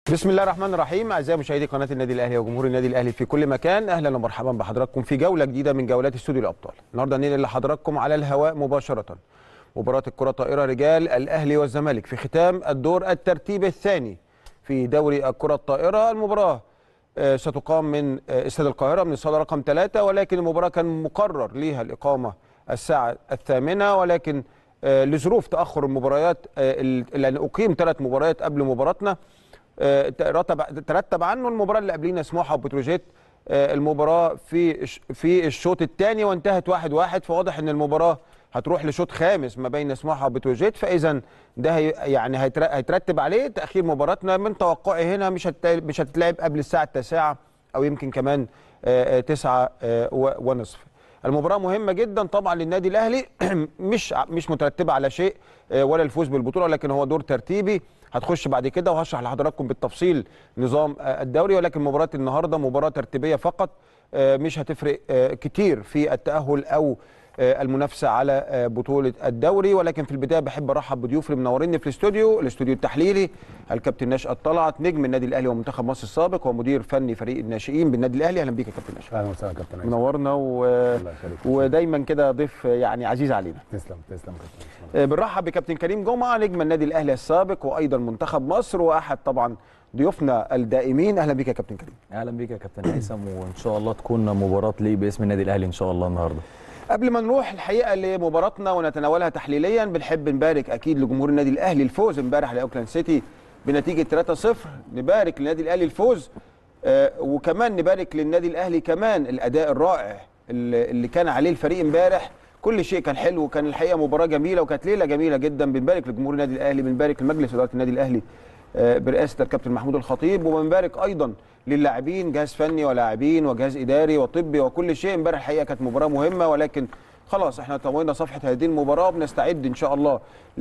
بسم الله الرحمن الرحيم اعزائي مشاهدي قناه النادي الاهلي وجمهور النادي الاهلي في كل مكان اهلا ومرحبا بحضراتكم في جوله جديده من جولات استوديو الابطال النهارده ننقل لحضراتكم على الهواء مباشره مباراه الكره الطائره رجال الاهلي والزمالك في ختام الدور الترتيب الثاني في دوري الكره الطائره المباراه آه، ستقام من آه، استاد القاهره من الصاله رقم ثلاثة ولكن المباراه كان مقرر ليها الاقامه الساعه الثامنه ولكن آه، لظروف تاخر المباريات آه، ال- لان اقيم ثلاث مباريات قبل مباراتنا آه، ترتب ترتب عنه المباراه اللي قبلينا سموحه وبتروجيت آه، المباراه في الش- في الشوط الثاني وانتهت واحد واحد فواضح ان المباراه هتروح لشوط خامس ما بين سموحه وبتروجيت فاذا ده هي يعني هيتر- هيترتب عليه تاخير مباراتنا من توقعي هنا مش هت- مش هتتلعب قبل الساعه التاسعه او يمكن كمان آه، آه، تسعة آه، و- ونصف المباراة مهمة جدا طبعا للنادي الأهلي مش ع- مش مترتبة على شيء آه، ولا الفوز بالبطولة لكن هو دور ترتيبي هتخش بعد كده وهشرح لحضراتكم بالتفصيل نظام آه، الدوري ولكن مباراة النهاردة مباراة ترتيبية فقط آه، مش هتفرق آه، كتير في التأهل أو آه، المنافسة على آه، بطولة الدوري ولكن في البداية بحب أرحب بضيوفي اللي منوريني في الاستوديو الاستوديو التحليلي الكابتن نشأت طلعت نجم النادي الأهلي ومنتخب مصر السابق ومدير فني فريق الناشئين بالنادي الأهلي أهلا بيك يا كابتن نشأت اهلا وسهلا كابتن عايز منورنا و... الله يخليك. ودايما كده ضيف يعني عزيز علينا تسلم تسلم كابتن آه، بنرحب بكابتن كريم جمعه نجم النادي الاهلي السابق وايضا منتخب مصر واحد طبعا ضيوفنا الدائمين اهلا بك يا كابتن كريم اهلا بيك يا كابتن هيثم وان شاء الله تكون مباراه ليه باسم النادي الاهلي ان شاء الله النهارده قبل ما نروح الحقيقه لمباراتنا ونتناولها تحليليا بنحب نبارك اكيد لجمهور النادي الاهلي الفوز امبارح لاوكلاند سيتي بنتيجه 3-0 نبارك للنادي الاهلي الفوز آه، وكمان نبارك للنادي الاهلي كمان الاداء الرائع اللي اللي كان عليه الفريق امبارح كل شيء كان حلو وكان الحقيقه مباراه جميله وكانت ليله جميله جدا بنبارك لجمهور النادي الاهلي بنبارك لمجلس اداره النادي الاهلي آه، برئاسه الكابتن محمود الخطيب وبنبارك ايضا للاعبين جهاز فني ولاعبين وجهاز اداري وطبي وكل شيء امبارح الحقيقه كانت مباراه مهمه ولكن خلاص احنا طوينا صفحه هذه المباراه وبنستعد ان شاء الله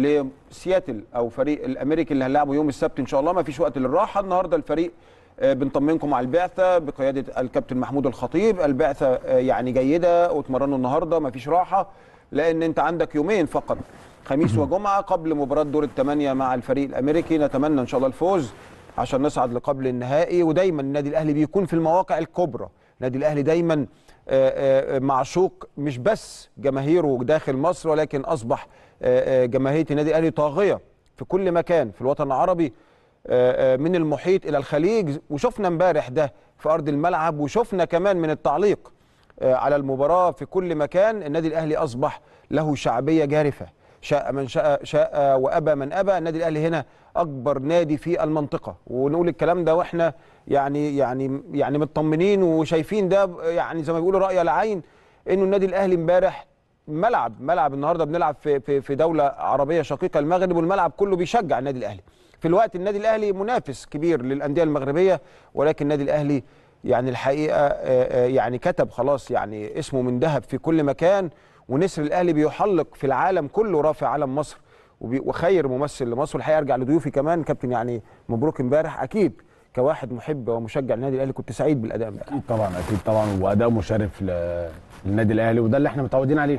لسياتل او فريق الامريكي اللي هنلعبه يوم السبت ان شاء الله ما فيش وقت للراحه النهارده الفريق آه، بنطمنكم على البعثه بقياده الكابتن محمود الخطيب البعثه آه، يعني جيده واتمرنوا النهارده ما فيش راحه لان انت عندك يومين فقط خميس وجمعه قبل مباراه دور الثمانيه مع الفريق الامريكي نتمنى ان شاء الله الفوز عشان نصعد لقبل النهائي ودايما النادي الاهلي بيكون في المواقع الكبرى النادي الاهلي دايما آه، آه، معشوق مش بس جماهيره داخل مصر ولكن اصبح آه، آه، جماهير النادي الاهلي طاغيه في كل مكان في الوطن العربي آه، آه، من المحيط الى الخليج وشفنا امبارح ده في ارض الملعب وشفنا كمان من التعليق آه، على المباراه في كل مكان النادي الاهلي اصبح له شعبيه جارفه شاء من شاء شاء وابى من ابى النادي الاهلي هنا اكبر نادي في المنطقه ونقول الكلام ده واحنا يعني يعني يعني مطمنين وشايفين ده يعني زي ما بيقولوا راي العين انه النادي الاهلي امبارح ملعب ملعب النهارده بنلعب في في في دوله عربيه شقيقه المغرب والملعب كله بيشجع النادي الاهلي في الوقت النادي الاهلي منافس كبير للانديه المغربيه ولكن النادي الاهلي يعني الحقيقه آه، آه، يعني كتب خلاص يعني اسمه من ذهب في كل مكان ونسر الاهلي بيحلق في العالم كله رافع علم مصر وبي- وخير ممثل لمصر الحقيقه ارجع لضيوفي كمان كابتن يعني مبروك امبارح اكيد كواحد محب ومشجع للنادي الاهلي كنت سعيد بالاداء امبارح اكيد طبعا اكيد طبعا واداء مشرف ل- للنادي الاهلي وده اللي احنا متعودين عليه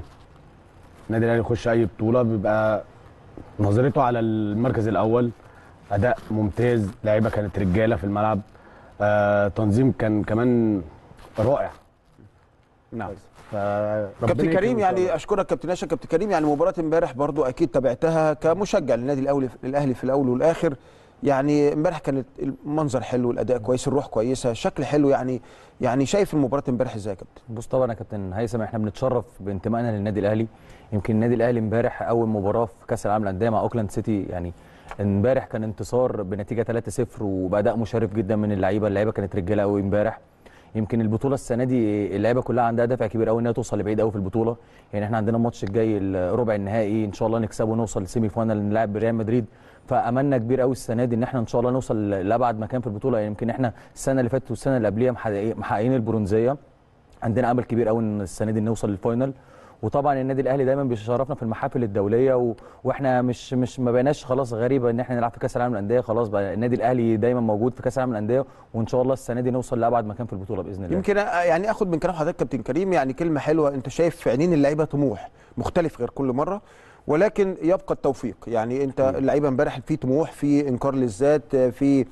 النادي الاهلي يخش اي بطوله بيبقى نظرته على المركز الاول اداء ممتاز لعيبه كانت رجاله في الملعب آه تنظيم كان كمان رائع نعم فربنا كابتن يكرمه كريم إن شاء يعني الله. اشكرك كابتن ناشا كابتن كريم يعني مباراه امبارح برضو اكيد تابعتها كمشجع للنادي الاهلي الاهلي في الاول والاخر يعني امبارح كانت المنظر حلو الاداء كويس الروح كويسه الشكل حلو يعني يعني شايف المباراه امبارح ازاي يا كابتن بص طبعا يا كابتن هيثم احنا بنتشرف بانتمائنا للنادي الاهلي يمكن النادي الاهلي امبارح اول مباراه في كاس العالم للانديه مع اوكلاند سيتي يعني امبارح كان انتصار بنتيجه 3-0 وباداء مشرف جدا من اللعيبه اللعيبه كانت رجاله قوي امبارح يمكن البطوله السنه دي اللعيبه كلها عندها دافع كبير قوي انها توصل لبعيد قوي في البطوله يعني احنا عندنا الماتش الجاي الربع النهائي ان شاء الله نكسبه ونوصل لسيمي فاينال نلعب ريال مدريد فاملنا كبير قوي السنه دي ان احنا ان شاء الله نوصل لابعد مكان في البطوله يعني يمكن احنا السنه اللي فاتت والسنه اللي قبليها محققين محققين البرونزيه عندنا امل كبير قوي ان السنه دي نوصل للفاينل وطبعا النادي الاهلي دايما بيشرفنا في المحافل الدوليه و... واحنا مش مش ما بقيناش خلاص غريبه ان احنا نلعب في كاس العالم للانديه خلاص بقى النادي الاهلي دايما موجود في كاس العالم للانديه وان شاء الله السنه دي نوصل لابعد مكان في البطوله باذن الله يمكن يعني اخد من كلام حضرتك كابتن كريم يعني كلمه حلوه انت شايف في عينين اللعيبه طموح مختلف غير كل مره ولكن يبقى التوفيق يعني انت اللعيبه امبارح في طموح في انكار للذات في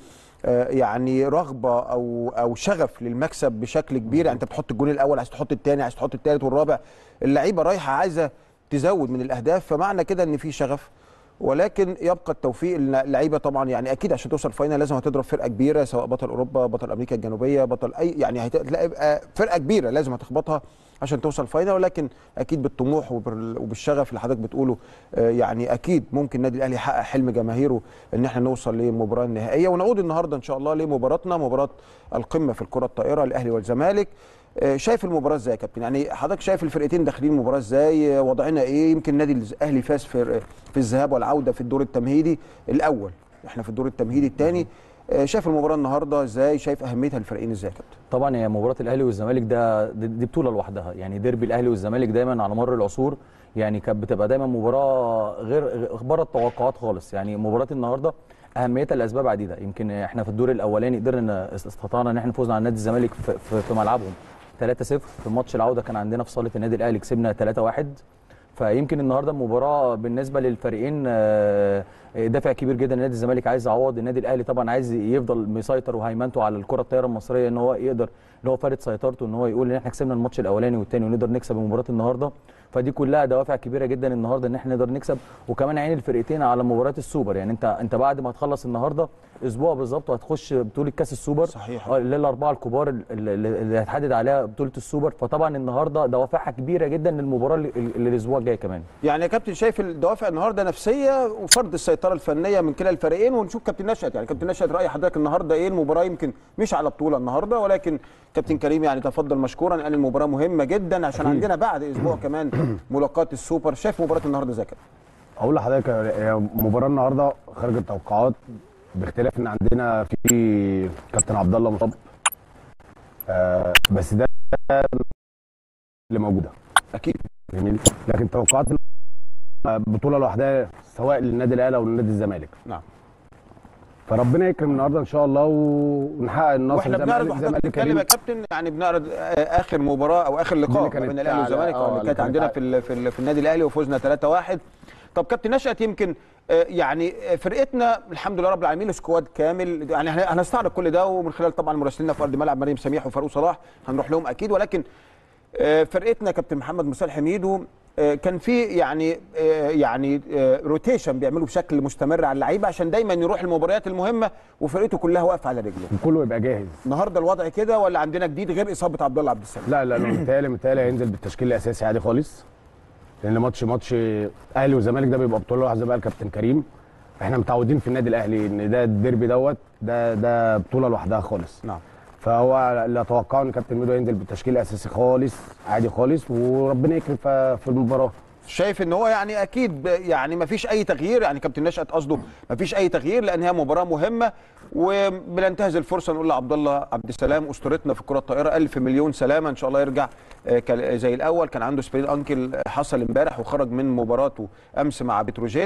آه، يعني رغبه او او شغف للمكسب بشكل كبير يعني انت بتحط الجون الاول عايز تحط الثاني عايز تحط الثالث والرابع اللعيبه رايحه عايزه تزود من الاهداف فمعنى كده ان في شغف ولكن يبقى التوفيق اللعيبه طبعا يعني اكيد عشان توصل فاينل لازم هتضرب فرقه كبيره سواء بطل اوروبا بطل امريكا الجنوبيه بطل اي يعني هتلاقي فرقه كبيره لازم هتخبطها عشان توصل فاينل ولكن اكيد بالطموح وبال- وبالشغف اللي حضرتك بتقوله آه، يعني اكيد ممكن النادي الاهلي يحقق حلم جماهيره ان احنا نوصل للمباراه النهائيه ونعود النهارده ان شاء الله لمباراتنا مباراه القمه في الكره الطائره الاهلي والزمالك آه، شايف المباراه ازاي يا كابتن يعني حضرتك شايف الفرقتين داخلين المباراه ازاي آه، وضعنا ايه يمكن النادي الاهلي فاز في في الذهاب والعوده في الدور التمهيدي الاول احنا في الدور التمهيدي الثاني شايف المباراه النهارده ازاي شايف اهميتها للفريقين ازاي يا كابتن طبعا هي مباراه الاهلي والزمالك ده دي دي بطوله لوحدها يعني ديربي الاهلي والزمالك دايما على مر العصور يعني كانت بتبقى دايما مباراه غير غير- بره التوقعات خالص يعني مباراه النهارده اهميتها لاسباب عديده يمكن احنا في الدور الاولاني قدرنا استطعنا ان احنا نفوز على نادي الزمالك في, في, في ملعبهم 3-0 في ماتش العوده كان عندنا في صاله النادي الاهلي كسبنا 3-1 فيمكن النهارده المباراه بالنسبه للفريقين آه، دافع كبير جدا نادي الزمالك عايز يعوض النادي الاهلي طبعا عايز يفضل مسيطر وهيمنته على الكره الطايره المصريه ان هو يقدر ان هو فارد سيطرته ان هو يقول ان احنا كسبنا الماتش الاولاني والثاني ونقدر نكسب مباراه النهارده فدي كلها دوافع كبيره جدا النهارده ان احنا نقدر نكسب وكمان عين الفرقتين على مباراه السوبر يعني انت انت بعد ما هتخلص النهارده اسبوع بالظبط وهتخش بطوله كاس السوبر صحيح. اه اللي الاربعه الكبار اللي, اللي هتحدد عليها بطوله السوبر فطبعا النهارده دوافعها كبيره جدا للمباراه اللي, اللي الاسبوع الجاي كمان يعني يا كابتن شايف الدوافع النهارده نفسيه وفرض السيطره الفنيه من كلا الفريقين ونشوف كابتن نشأت يعني كابتن نشأت راي حضرتك النهارده ايه المباراه يمكن مش على بطوله النهارده ولكن كابتن كريم يعني تفضل مشكورا قال المباراه مهمه جدا عشان عندنا بعد اسبوع كمان ملاقاه السوبر شايف مباراه النهارده ازاي يا كابتن اقول لحضرتك هي مباراه النهارده خارج التوقعات باختلاف ان عندنا في كابتن عبد الله مصاب آه بس ده اللي موجوده اكيد جميل لكن توقعات بطوله لوحدها سواء للنادي الاهلي او للنادي الزمالك نعم فربنا يكرم النهارده ان شاء الله ونحقق النصر واحنا زي ما بنعرض قال- زي ما وحضرتك قال بتتكلم كريم. يا كابتن يعني بنعرض آه، اخر مباراه او اخر اللي لقاء كانت بين الاهلي على- والزمالك آه، اللي اللي كانت كانت عندنا على- في ال- في, ال- في النادي الاهلي وفوزنا 3-1 طب كابتن نشأت يمكن آه، يعني آه، فرقتنا الحمد لله رب العالمين سكواد كامل يعني هن- هنستعرض كل ده ومن خلال طبعا مراسليننا في ارض الملعب مريم سميح وفاروق صلاح هنروح لهم اكيد ولكن آه، فرقتنا كابتن محمد مصالح حميدو آه، كان في يعني آه، يعني روتيشن بيعملوا بشكل مستمر على اللعيبه عشان دايما يروح المباريات المهمه وفرقته كلها واقفه على رجله وكله يبقى جاهز النهارده الوضع كده ولا عندنا جديد غير اصابه عبد الله عبد السلام لا لا لا متهيألي متهيألي هينزل بالتشكيل الاساسي عادي خالص لان ماتش ماتش اهلي وزمالك ده بيبقى بطوله واحده زي ما قال كابتن كريم احنا متعودين في النادي الاهلي ان ده الديربي دوت ده ده بطوله لوحدها خالص نعم فهو اللي اتوقعه ان كابتن ميدو ينزل بالتشكيل الاساسي خالص عادي خالص وربنا يكرم ف- في المباراه شايف ان هو يعني اكيد ب- يعني ما فيش اي تغيير يعني كابتن نشأت قصده ما فيش اي تغيير لان هي مباراه مهمه وبننتهز الفرصه نقول لعبد الله عبد السلام اسطورتنا في الكره الطائره الف مليون سلامه ان شاء الله يرجع آه، كال- زي الاول كان عنده سبرين انكل آه، حصل امبارح وخرج من مباراته امس مع بتروجيت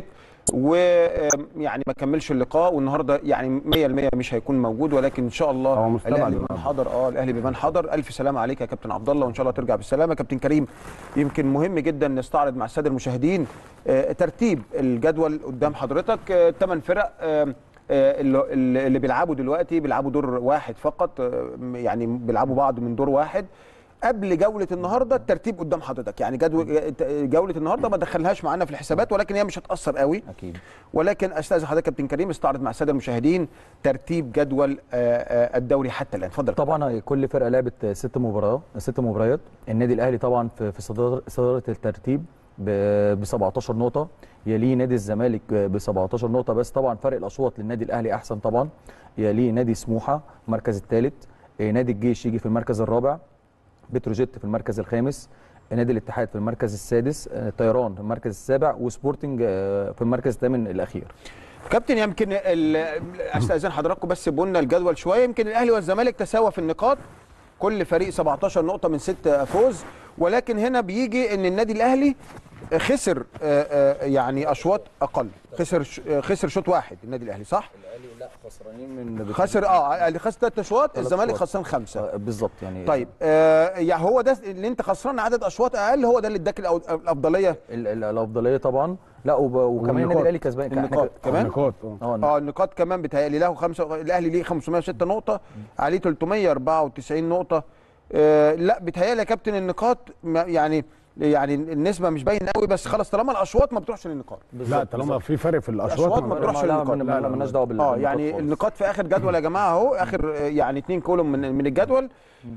ويعني ما كملش اللقاء والنهارده يعني 100% مش هيكون موجود ولكن ان شاء الله هو مستبعد الاهلي بمن النهاردة. حضر اه الاهلي بمن حضر الف سلامه عليك يا كابتن عبد الله وان شاء الله ترجع بالسلامه كابتن كريم يمكن مهم جدا نستعرض مع الساده المشاهدين آه، ترتيب الجدول قدام حضرتك ثمان فرق آه، آه، اللي اللي بيلعبوا دلوقتي بيلعبوا دور واحد فقط آه، يعني بيلعبوا بعض من دور واحد قبل جوله النهارده الترتيب قدام حضرتك يعني جدول جوله النهارده ما دخلناش معانا في الحسابات ولكن هي مش هتاثر قوي اكيد ولكن استاذن حضرتك كابتن كريم استعرض مع الساده المشاهدين ترتيب جدول آه، آه، الدوري حتى الان اتفضل طبعا كل فرقه لعبت ست مباريات ست مباريات النادي الاهلي طبعا في في صداره صداره الترتيب ب 17 نقطه يليه نادي الزمالك ب 17 نقطه بس طبعا فرق الاشواط للنادي الاهلي احسن طبعا يليه نادي سموحه المركز الثالث نادي الجيش يجي في المركز الرابع بتروجيت في المركز الخامس نادي الاتحاد في المركز السادس آه، طيران في المركز السابع وسبورتنج آه، في المركز الثامن الاخير كابتن يمكن ال- استاذن حضراتكم بس بقولنا الجدول شويه يمكن الاهلي والزمالك تساوى في النقاط كل فريق 17 نقطه من ست فوز ولكن هنا بيجي ان النادي الاهلي خسر آه، آه، يعني اشواط اقل خسر ش- آه، خسر شوط واحد النادي الاهلي صح الاهلي لا خسرانين من خسر اه اللي خسر ثلاث اشواط ثلاث الزمالك أشواط. خسران خمسه آه، بالظبط يعني طيب آه يعني هو ده اللي انت خسران عدد اشواط اقل هو ده اللي اداك الأو- الافضليه ال- ال- الافضليه طبعا لا وب- وكمان النادي والنقاط. الاهلي كسبان كان- النقاط كمان نقاط آه. اه اه النقاط كمان بتهيألي له خمسة الاهلي ليه 506 نقطه عليه 394 نقطه آه لا بتهيألي يا كابتن النقاط ما- يعني يعني النسبه مش باينه قوي بس خلاص طالما الاشواط ما بتروحش للنقاط لا طالما في فرق في الاشواط الأشواط ما ما- بتروحش لا للنقاط. لا لا، لا، مالناش دعوه بال- اه بالنقاط يعني خالص. النقاط في اخر جدول يا جماعه اهو اخر آه، يعني اتنين كولوم من من الجدول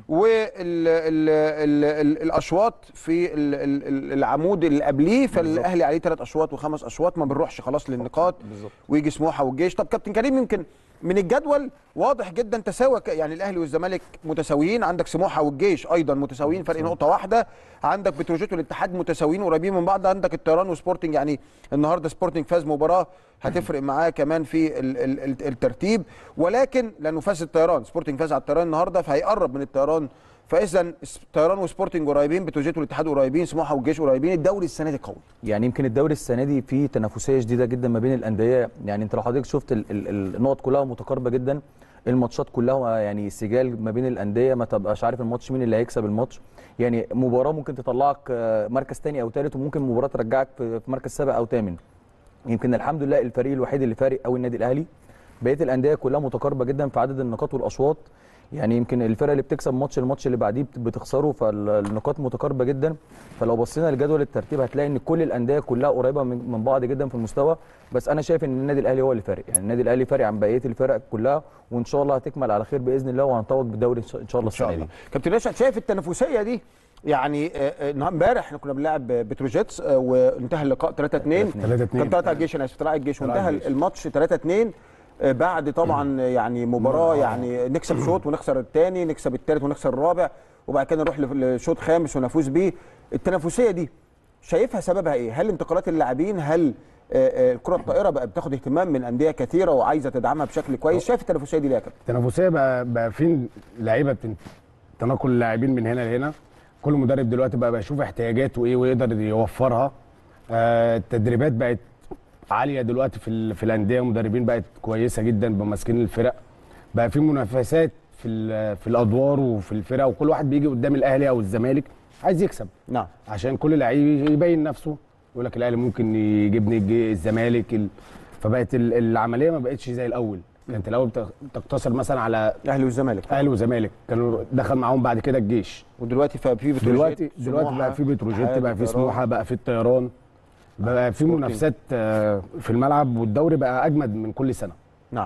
والاشواط في ال- ال- ال- العمود اللي قبليه فالاهلي عليه ثلاث اشواط وخمس اشواط ما بنروحش خلاص للنقاط بالظبط. ويجي سموحه والجيش طب كابتن كريم يمكن من الجدول واضح جدا تساوى ك- يعني الاهلي والزمالك متساويين عندك سموحه والجيش ايضا متساويين فرق نقطه واحده عندك بتروجيت والاتحاد متساويين قريبين من بعض عندك الطيران وسبورتنج يعني النهارده سبورتنج فاز مباراه هتفرق معاه كمان في ال- ال- ال- الترتيب ولكن لانه فاز الطيران سبورتنج فاز على الطيران النهارده فهيقرب من الطيران فاذا الطيران وسبورتنج قريبين بتروجيت والاتحاد قريبين سموحه والجيش قريبين الدوري السنه دي قوي يعني يمكن الدوري السنه دي فيه تنافسيه شديده جدا ما بين الانديه يعني انت لو حضرتك شفت ال- ال- النقط كلها متقاربه جدا الماتشات كلها يعني سجال ما بين الانديه ما تبقاش عارف الماتش مين اللي هيكسب الماتش يعني مباراه ممكن تطلعك آه، مركز تاني او تالت وممكن مباراه ترجعك في في مركز سابع او ثامن يمكن الحمد لله الفريق الوحيد اللي فارق قوي النادي الاهلي بقيه الانديه كلها متقاربه جدا في عدد النقاط والاشواط يعني يمكن الفرقه اللي بتكسب ماتش الماتش اللي بعديه بت- بتخسره فالنقاط متقاربه جدا فلو بصينا لجدول الترتيب هتلاقي ان كل الانديه كلها قريبه من من بعض جدا في المستوى بس انا شايف ان النادي الاهلي هو اللي فارق يعني النادي الاهلي فارق عن بقيه الفرق كلها وان شاء الله هتكمل على خير باذن الله وهنتوج بالدوري ان شاء إن شاء الله ان شاء السنه الله دي كابتن رشاد شايف التنافسيه دي يعني آه، آه، النهار- امبارح احنا كنا بنلعب بتروجيتس آه، وانتهى اللقاء 3 2 3 2 كان طلعت الجيش انا اسف طلع الجيش طلع وانتهى الجيش. الماتش 3 2 بعد طبعا يعني مباراه يعني نكسب شوط ونخسر الثاني نكسب الثالث ونخسر الرابع وبعد كده نروح لشوط خامس ونفوز بيه التنافسيه دي شايفها سببها ايه؟ هل انتقالات اللاعبين؟ هل آه، آه، الكره الطائره بقى بتاخد اهتمام من انديه كثيره وعايزه تدعمها بشكل كويس شايف التنافسيه دي ليه يا كابتن؟ التنافسيه بقى بقى في لعيبه بتن- تناقل اللاعبين من هنا لهنا كل مدرب دلوقتي بقى بيشوف احتياجاته ايه ويقدر يوفرها آه، التدريبات بقت عاليه دلوقتي في ال- في الانديه مدربين بقت كويسه جدا بماسكين الفرق بقى في منافسات في ال- في الادوار وفي الفرق وكل واحد بيجي قدام الاهلي او الزمالك عايز يكسب نعم عشان كل لعيب يبين نفسه يقول لك الاهلي ممكن يجيبني الج- الزمالك ال... فبقت ال- العمليه ما بقتش زي الاول كانت الاول بت- تقتصر مثلا على الاهلي والزمالك اهلي وزمالك كانوا دخل معاهم بعد كده الجيش ودلوقتي في في بتروجيت دلوقتي دلوقتي سموحة، بقى في بتروجيت اتحاد، بقى في طيران. سموحه بقى في الطيران بقى في سبورتنج. منافسات آه، في الملعب والدوري بقى اجمد من كل سنه نعم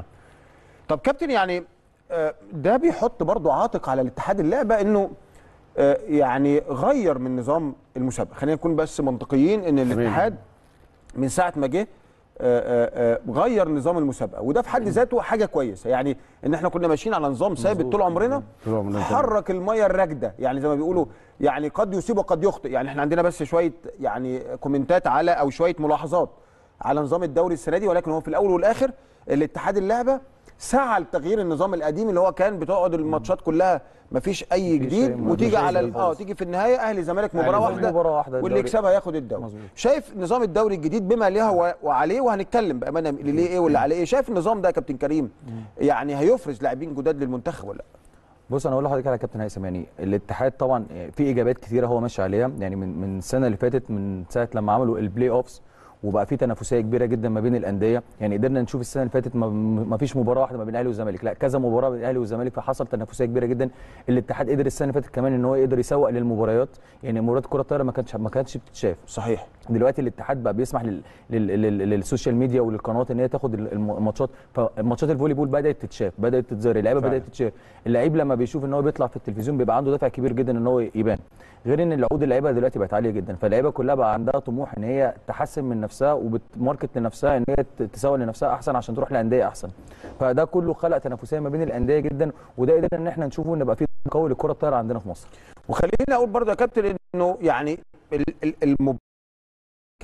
طب كابتن يعني آه، ده بيحط برضو عاتق على الاتحاد اللعبه انه آه، يعني غير من نظام المسابقه خلينا نكون بس منطقيين ان الاتحاد من ساعه ما جه آه، آه، آه، غير نظام المسابقه وده في حد ذاته حاجه كويسه يعني ان احنا كنا ماشيين على نظام ثابت طول عمرنا طول عمرنا حرك الميه الراكده يعني زي ما بيقولوا يعني قد يصيب وقد يخطئ يعني احنا عندنا بس شويه يعني كومنتات على او شويه ملاحظات على نظام الدوري السنه دي ولكن هو في الاول والاخر الاتحاد اللعبه سعى لتغيير النظام القديم اللي هو كان بتقعد الماتشات كلها مفيش اي مفيش جديد أي- مفيش وتيجي أي على جديد ال- اه خالص. تيجي في النهايه اهلي زمالك مباراه زمالك واحده مباراة واحدة واللي الدوري. يكسبها ياخد الدوري مظبوط. شايف نظام الدوري الجديد بما ليه و- وعليه وهنتكلم بامانه اللي ليه ايه واللي عليه ايه شايف النظام ده يا كابتن كريم يعني هيفرز لاعبين جداد للمنتخب ولا لا بص انا اقول لحضرتك على كابتن هيثم يعني الاتحاد طبعا في ايجابيات كتيره هو ماشي عليها يعني من من السنه اللي فاتت من ساعه لما عملوا البلاي اوفس وبقى في تنافسيه كبيره جدا ما بين الانديه يعني قدرنا نشوف السنه اللي فاتت ما- ما فيش مباراه واحده ما بين الاهلي والزمالك لا كذا مباراه بين الاهلي والزمالك فحصل تنافسيه كبيره جدا الاتحاد قدر السنه اللي فاتت كمان ان هو يقدر يسوق للمباريات يعني مباريات كره الطايره ما كانتش ما كانتش بتتشاف صحيح دلوقتي الاتحاد بقى بيسمح لل... لل... لل... للسوشيال ميديا وللقنوات ان هي تاخد الم- الماتشات فماتشات الفولي بول بدات تتشاف بدات تتظهر اللعيبه فعلا. بدات تتشاف اللعيب لما بيشوف ان هو بيطلع في التلفزيون بيبقى عنده دافع كبير جدا ان هو يبان غير ان العقود اللعيبه دلوقتي بقت عاليه جدا فاللعيبه كلها بقى عندها طموح ان هي تحسن من نفسها وبتماركت لنفسها ان هي ت- تسوق لنفسها احسن عشان تروح لانديه احسن فده كله خلق تنافسيه ما بين الانديه جدا وده قدرنا ان احنا نشوفه ان بقى في قوي للكره الطايره عندنا في مصر وخليني اقول برضه يا كابتن انه يعني ال- ال- المب...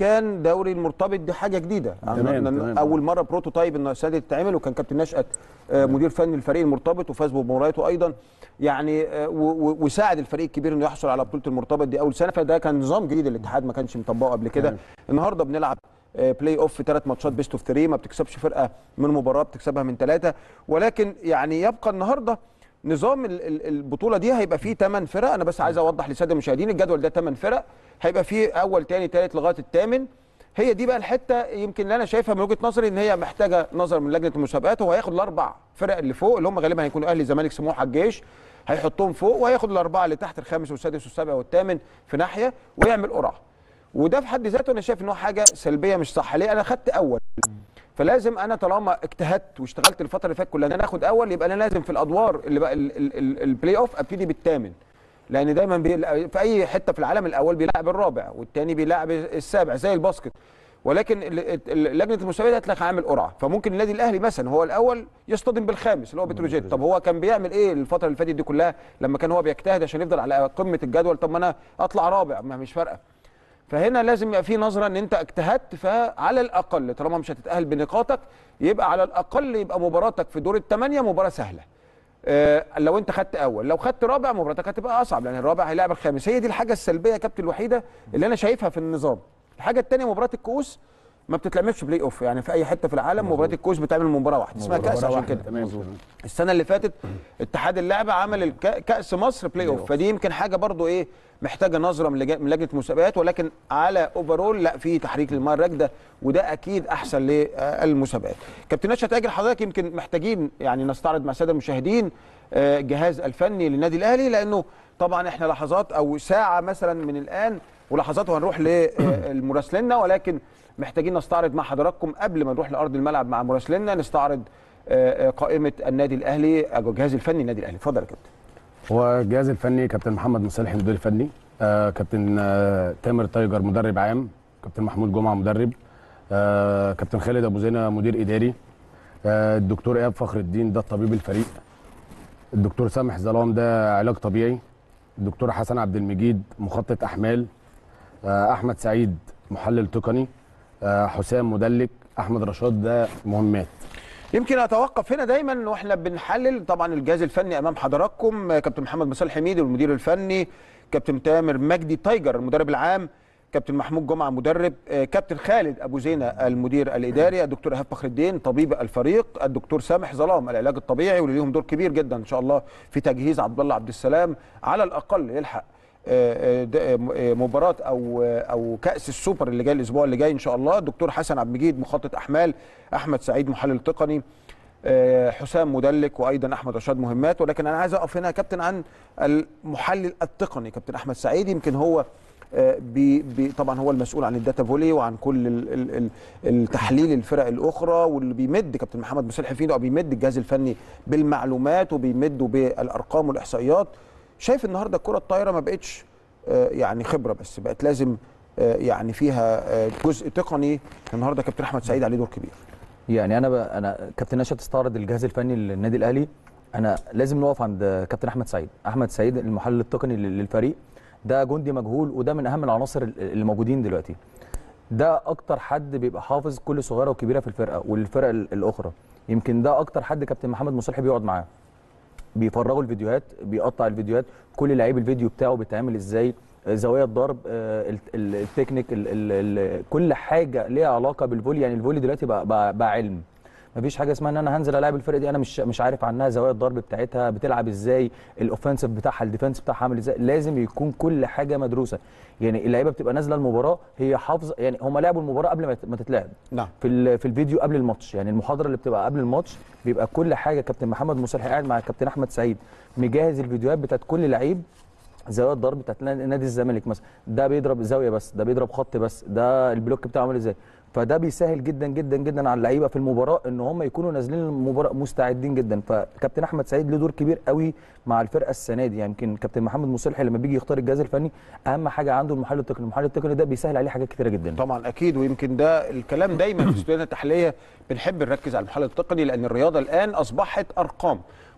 كان دوري المرتبط دي حاجه جديده تمام، يعني تمام. اول مره بروتوتايب ان السنه دي تتعمل وكان كابتن نشأت آه، مدير فني الفريق المرتبط وفاز بمبارياته ايضا يعني آه، و- و- وساعد الفريق الكبير انه يحصل على بطوله المرتبط دي اول سنه فده كان نظام جديد الاتحاد ما كانش مطبقه قبل كده تمام. النهارده بنلعب آه، بلاي اوف في ثلاث ماتشات بيست اوف 3 ما بتكسبش فرقه من مباراه بتكسبها من ثلاثه ولكن يعني يبقى النهارده نظام ال- ال- البطوله دي هيبقى فيه 8 فرق انا بس عايز اوضح للساده المشاهدين الجدول ده 8 فرق هيبقى فيه اول ثاني ثالث لغايه الثامن هي دي بقى الحته يمكن اللي انا شايفها من وجهه نظري ان هي محتاجه نظر من لجنه المسابقات هو هياخد الاربع فرق اللي فوق اللي هم غالبا هيكونوا اهلي زمالك سموحه الجيش هيحطهم فوق وهياخد الاربعه اللي تحت الخامس والسادس والسابع والثامن في ناحيه ويعمل قرعه وده في حد ذاته انا شايف ان هو حاجه سلبيه مش صح ليه انا خدت اول فلازم انا طالما اجتهدت واشتغلت الفتره اللي فاتت كلها ان انا اخد اول يبقى انا لازم في الادوار اللي بقى ال- ال- ال- البلاي اوف ابتدي بالثامن لان دايما بي... في اي حته في العالم الاول بيلعب الرابع والثاني بيلعب السابع زي الباسكت ولكن ال- ال- لجنه المسابقات قالت لك هعمل قرعه فممكن النادي الاهلي مثلا هو الاول يصطدم بالخامس اللي هو بتروجيت طب هو كان بيعمل ايه الفتره اللي فاتت دي كلها لما كان هو بيجتهد عشان يفضل على قمه الجدول طب ما انا اطلع رابع ما مش فارقه فهنا لازم يبقى في نظره ان انت اجتهدت فعلى الاقل طالما مش هتتاهل بنقاطك يبقى على الاقل يبقى مباراتك في دور الثمانيه مباراه سهله آه، لو انت خدت اول لو خدت رابع مباراتك هتبقى اصعب لان الرابع هيلاعب الخامس هي دي الحاجه السلبيه يا كابتن الوحيده اللي انا شايفها في النظام الحاجه الثانيه مباراه الكؤوس ما بتتلعبش بلاي اوف يعني في اي حته في العالم مباراه الكؤوس بتعمل مباراه واحده اسمها كاس مباراة عشان واحدة، كده تمام السنه اللي فاتت اتحاد اللعبه عمل الك- كاس مصر بلاي اوف فدي يمكن حاجه برضو ايه محتاجه نظره من لجا- من لجنه المسابقات ولكن على اوفرول لا في تحريك للميه الراكده وده اكيد احسن للمسابقات كابتن نشأت اجل حضرتك يمكن محتاجين يعني نستعرض مع الساده المشاهدين آه، الجهاز الفني للنادي الاهلي لانه طبعا احنا لحظات او ساعه مثلا من الان ولحظات وهنروح للمراسلينا ولكن محتاجين نستعرض مع حضراتكم قبل ما نروح لارض الملعب مع مراسلينا نستعرض آه، آه، قائمه النادي الاهلي او الجهاز الفني للنادي الاهلي اتفضل يا كابتن هو الجهاز الفني كابتن محمد مصالح المدير الفني آه كابتن آه تامر تايجر مدرب عام كابتن محمود جمعه مدرب آه كابتن خالد ابو زينه مدير اداري آه الدكتور ايهاب فخر الدين ده الطبيب الفريق الدكتور سامح ظلام ده علاج طبيعي الدكتور حسن عبد المجيد مخطط احمال آه احمد سعيد محلل تقني آه حسام مدلك احمد رشاد ده مهمات يمكن اتوقف هنا دايما واحنا بنحلل طبعا الجهاز الفني امام حضراتكم آه، كابتن محمد مصالح حميدي المدير الفني كابتن تامر مجدي تايجر المدرب العام كابتن محمود جمعه مدرب آه، كابتن خالد ابو زينه المدير الاداري الدكتور ايهاب فخر الدين طبيب الفريق الدكتور سامح ظلام العلاج الطبيعي واللي ليهم دور كبير جدا ان شاء الله في تجهيز عبد الله عبد السلام على الاقل يلحق آه، آه، د- آه، م- آه، مباراه او آه، او كاس السوبر اللي جاي الاسبوع اللي جاي ان شاء الله الدكتور حسن عبد المجيد مخطط احمال احمد سعيد محلل تقني آه، حسام مدلك وايضا احمد رشاد مهمات ولكن انا عايز اقف هنا يا كابتن عن المحلل التقني كابتن احمد سعيد يمكن هو آه، بي بي طبعا هو المسؤول عن الداتا فولي وعن كل ال- ال- ال- التحليل الفرق الاخرى واللي بيمد كابتن محمد مصلح فيه او بيمد الجهاز الفني بالمعلومات وبيمده بالارقام والاحصائيات شايف النهارده الكره الطايره ما بقتش آه، يعني خبره بس بقت لازم آه، يعني فيها آه، جزء تقني النهارده كابتن احمد سعيد عليه دور كبير يعني انا ب... انا كابتن نشأت استعرض الجهاز الفني للنادي الاهلي انا لازم نقف عند كابتن احمد سعيد احمد سعيد المحلل التقني لل- للفريق ده جندي مجهول وده من اهم العناصر ال- اللي موجودين دلوقتي ده اكتر حد بيبقى حافظ كل صغيره وكبيره في الفرقه والفرق ال- الاخرى يمكن ده اكتر حد كابتن محمد مصلحي بيقعد معاه بيفرغوا الفيديوهات بيقطع الفيديوهات كل لعيب الفيديو بتاعه بيتعمل ازاي آه، زوايا الضرب آه، ال- ال- التكنيك ال ال ال كل حاجه ليها علاقه بالفولي يعني الفولي دلوقتي بقى, بقى, بقى علم مفيش حاجه اسمها ان انا هنزل العب الفرقه دي انا مش مش عارف عنها زوايا الضرب بتاعتها بتلعب ازاي الاوفنسيف بتاعها الديفنس بتاعها عامل ازاي لازم يكون كل حاجه مدروسه يعني اللعيبه بتبقى نازله المباراه هي حافظه يعني هم لعبوا المباراه قبل ما ما تتلعب نعم في ال- في الفيديو قبل الماتش يعني المحاضره اللي بتبقى قبل الماتش بيبقى كل حاجه كابتن محمد مصالح قاعد مع كابتن احمد سعيد مجهز الفيديوهات بتاعت كل لعيب زاويه الضرب بتاعت نادي الزمالك مثلا ده بيضرب زاويه بس ده بيضرب خط بس ده البلوك بتاعه عامل ازاي فده بيسهل جدا جدا جدا على اللعيبه في المباراه ان هم يكونوا نازلين المباراه مستعدين جدا فكابتن احمد سعيد له دور كبير قوي مع الفرقه السنه دي يعني يمكن كابتن محمد مصلحي لما بيجي يختار الجهاز الفني اهم حاجه عنده المحلل التقني المحلل التقني ده بيسهل عليه حاجات كتيره جدا طبعا اكيد ويمكن ده الكلام دايما في استوديوهات التحليليه بنحب نركز على المحلل التقني لان الرياضه الان اصبحت ارقام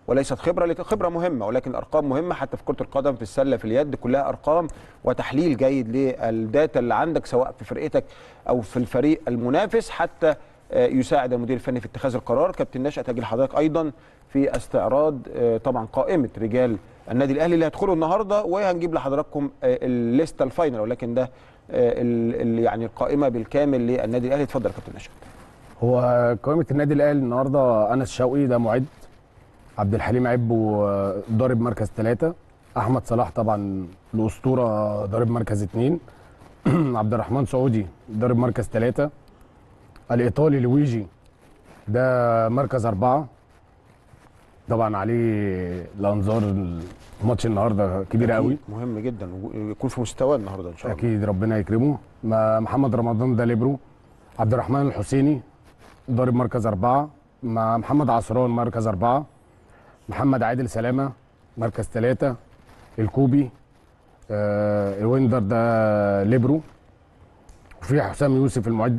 وليست خبره لكن خبره مهمه ولكن الارقام مهمه حتى في كره القدم في السله في اليد كلها ارقام وتحليل جيد للداتا اللي عندك سواء في فرقتك او في الفريق المنافس حتى آه، يساعد المدير الفني في اتخاذ القرار كابتن نشأة تجي لحضرتك ايضا في استعراض آه، طبعا قائمه رجال النادي الاهلي اللي هيدخلوا النهارده وهنجيب لحضراتكم آه، الليسته الفاينل ولكن ده آه، ال- ال- يعني القائمه بالكامل للنادي الاهلي اتفضل يا كابتن نشأة هو قائمه النادي الاهلي النهارده انس شوقي ده معد عبد الحليم عبو آه، ضارب مركز ثلاثة احمد صلاح طبعا الاسطوره ضارب مركز اثنين عبد الرحمن سعودي ضارب مركز ثلاثة الايطالي لويجي ده مركز أربعة طبعا عليه الانظار الماتش النهارده كبيره قوي مهم جدا ويكون في مستواه النهارده ان شاء الله اكيد ربنا يكرمه ما- محمد رمضان ده ليبرو عبد الرحمن الحسيني ضارب مركز أربعة مع محمد عصران مركز أربعة محمد عادل سلامة مركز ثلاثة الكوبي آه الويندر ده ليبرو وفي حسام يوسف المعد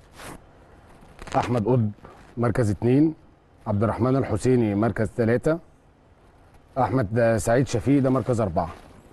أحمد قطب مركز اثنين عبد الرحمن الحسيني مركز ثلاثة أحمد سعيد شفيق ده مركز أربعة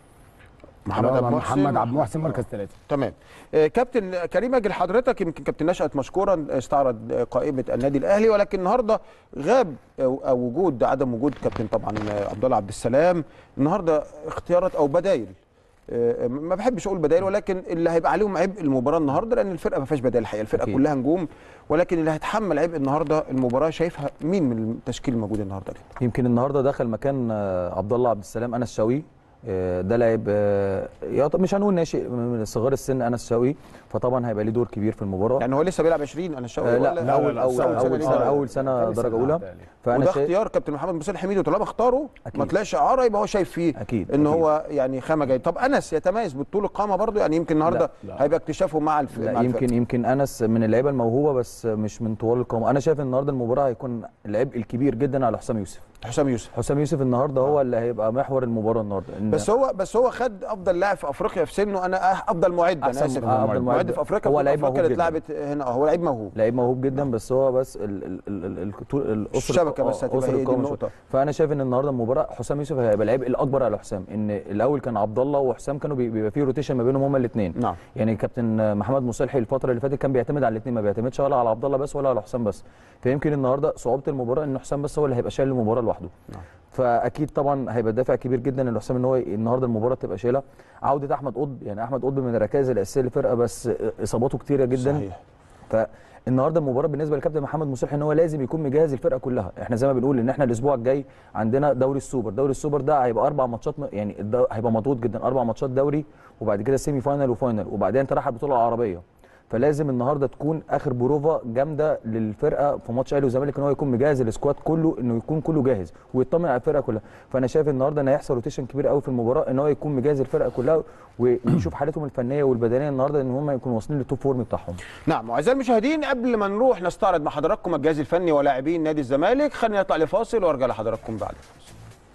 محمد عبد المحسن محمد عبد المحسن مركز ثلاثة تمام آه، كابتن كريم اجل حضرتك يمكن كابتن نشأت مشكورا استعرض آه، قائمه النادي الاهلي ولكن النهارده غاب او أو وجود عدم وجود كابتن طبعا آه، عبد الله عبد السلام النهارده اختيارات او بدايل آه، ما بحبش اقول بدايل ولكن اللي هيبقى عليهم عبء المباراه النهارده لان الفرقه ما فيهاش بدايل الحقيقه الفرقه أكيد. كلها نجوم ولكن اللي هيتحمل عبء النهارده المباراه شايفها مين من التشكيل الموجود النهارده ليه؟ يمكن النهارده دخل مكان آه، عبد الله عبد السلام انس شوقي آه، ده لاعب آه، يعتبر- مش هنقول ناشئ من صغار السن انس شوقي فطبعا هيبقى ليه دور كبير في المباراه يعني هو لسه بيلعب 20 انا شايف آه، لا اول اول اول سنه اول سنه تاني درجه سنة اولى تقريبا. فانا وده شايف اختيار كابتن محمد مصطفى حميد وطالما اختاره أكيد. ما طلعش اعاره يبقى هو شايف فيه أكيد، ان أكيد. هو يعني خامه جيد طب انس يتميز بالطول القامه برضه يعني يمكن النهارده لا، لا. هيبقى اكتشافه مع الف... لا مع يمكن الفرقة. يمكن انس من اللعيبه الموهوبه بس مش من طوال القامه انا شايف النهارده المباراه هيكون العبء الكبير جدا على حسام يوسف حسام يوسف حسام يوسف النهارده هو اللي هيبقى محور المباراه النهارده إن بس هو بس هو خد افضل لاعب في افريقيا في سنه انا أه- افضل معد انا أحسن- اسف آه، أفضل معد. في افريقيا هو كل لعيب افريقيا اللي موهوب اتلعبت هنا اه هو لعيب موهوب لعيب موهوب جدا بس هو بس ال ال ال ال ال طول- الأسر الشبكة بس آه، هتبقى أسر هي دي القامة النقطة. شوية. فانا شايف ان النهارده المباراه حسام يوسف هيبقى العبء الاكبر على حسام ان الاول كان عبد الله وحسام كانوا بي- بيبقى فيه روتيشن ما بينهم هما الاثنين نعم يعني كابتن محمد مصلحي الفتره اللي فاتت كان بيعتمد على الاثنين ما بيعتمدش ولا على عبد الله بس ولا على حسام بس فيمكن النهارده صعوبه المباراه ان حسام بس هو اللي هيبقى شايل المباراه لوحده نعم. فاكيد طبعا هيبقى دافع كبير جدا ان حسام ان هو النهارده المباراه تبقى شايلها عوده احمد قطب يعني احمد قطب من الركائز الاساسيه للفرقه بس اصاباته كتيره جدا صحيح فالنهارده المباراه بالنسبه للكابتن محمد مصلحي ان هو لازم يكون مجهز الفرقه كلها احنا زي ما بنقول ان احنا الاسبوع الجاي عندنا دوري السوبر دوري السوبر ده هيبقى اربع ماتشات م- يعني الدو- هيبقى مضغوط جدا اربع ماتشات دوري وبعد كده سيمي فاينل وفاينل وبعدين انت رايح على البطوله العربيه فلازم النهارده تكون اخر بروفا جامده للفرقه في ماتش اهلي وزمالك ان هو يكون مجهز السكواد كله انه يكون كله جاهز ويطمن على الفرقه كلها فانا شايف النهارده ان هيحصل روتيشن كبير قوي في المباراه ان هو يكون مجهز الفرقه كلها و- ونشوف حالتهم الفنيه والبدنيه النهارده ان هم يكونوا واصلين للتوب فورم بتاعهم نعم واعزائي المشاهدين قبل ما نروح نستعرض مع حضراتكم الجهاز الفني ولاعبين نادي الزمالك خلينا نطلع لفاصل وارجع لحضراتكم بعد الفاصل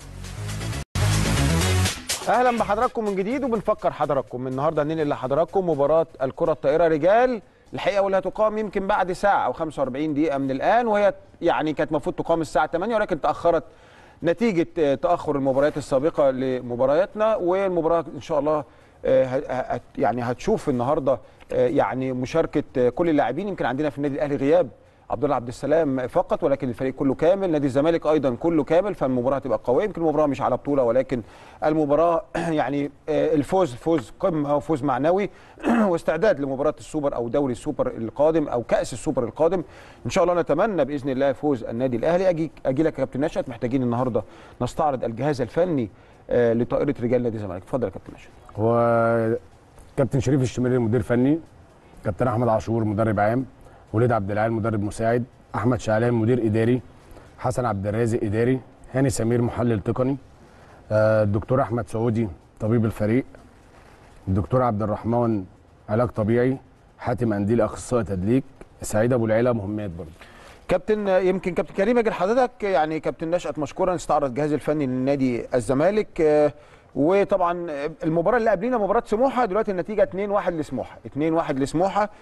اهلا بحضراتكم من جديد وبنفكر حضراتكم النهارده هننقل لحضراتكم مباراه الكره الطائره رجال الحقيقه واللي هتقام يمكن بعد ساعه او 45 دقيقه من الان وهي يعني كانت المفروض تقام الساعه 8 ولكن تاخرت نتيجه آه، تاخر المباريات السابقه لمبارياتنا والمباراه ان شاء الله آه، ه- ه- يعني هتشوف النهارده آه، يعني مشاركه آه، كل اللاعبين يمكن عندنا في النادي الاهلي غياب عبد الله عبد السلام فقط ولكن الفريق كله كامل نادي الزمالك ايضا كله كامل فالمباراه هتبقى قويه يمكن المباراه مش على بطوله ولكن المباراه يعني آه، الفوز فوز قمه وفوز معنوي واستعداد لمباراه السوبر او دوري السوبر القادم او كاس السوبر القادم ان شاء الله نتمنى باذن الله فوز النادي الاهلي اجي اجي لك يا كابتن نشأت محتاجين النهارده نستعرض الجهاز الفني آه، لطائره رجال نادي الزمالك اتفضل يا كابتن نشأت هو كابتن شريف الشميري مدير فني كابتن احمد عاشور مدرب عام وليد عبد العال مدرب مساعد احمد شعلان مدير اداري حسن عبد الرازق اداري هاني سمير محلل تقني آه، الدكتور احمد سعودي طبيب الفريق الدكتور عبد الرحمن علاج طبيعي حاتم انديل اخصائي تدليك سعيد ابو العيله مهمات برضه كابتن يمكن كابتن كريم اجل حضرتك يعني كابتن نشأت مشكورا استعرض الجهاز الفني لنادي الزمالك آه، وطبعا المباراه اللي قبلينا مباراه سموحه دلوقتي النتيجه 2-1 لسموحه 2-1 لسموحه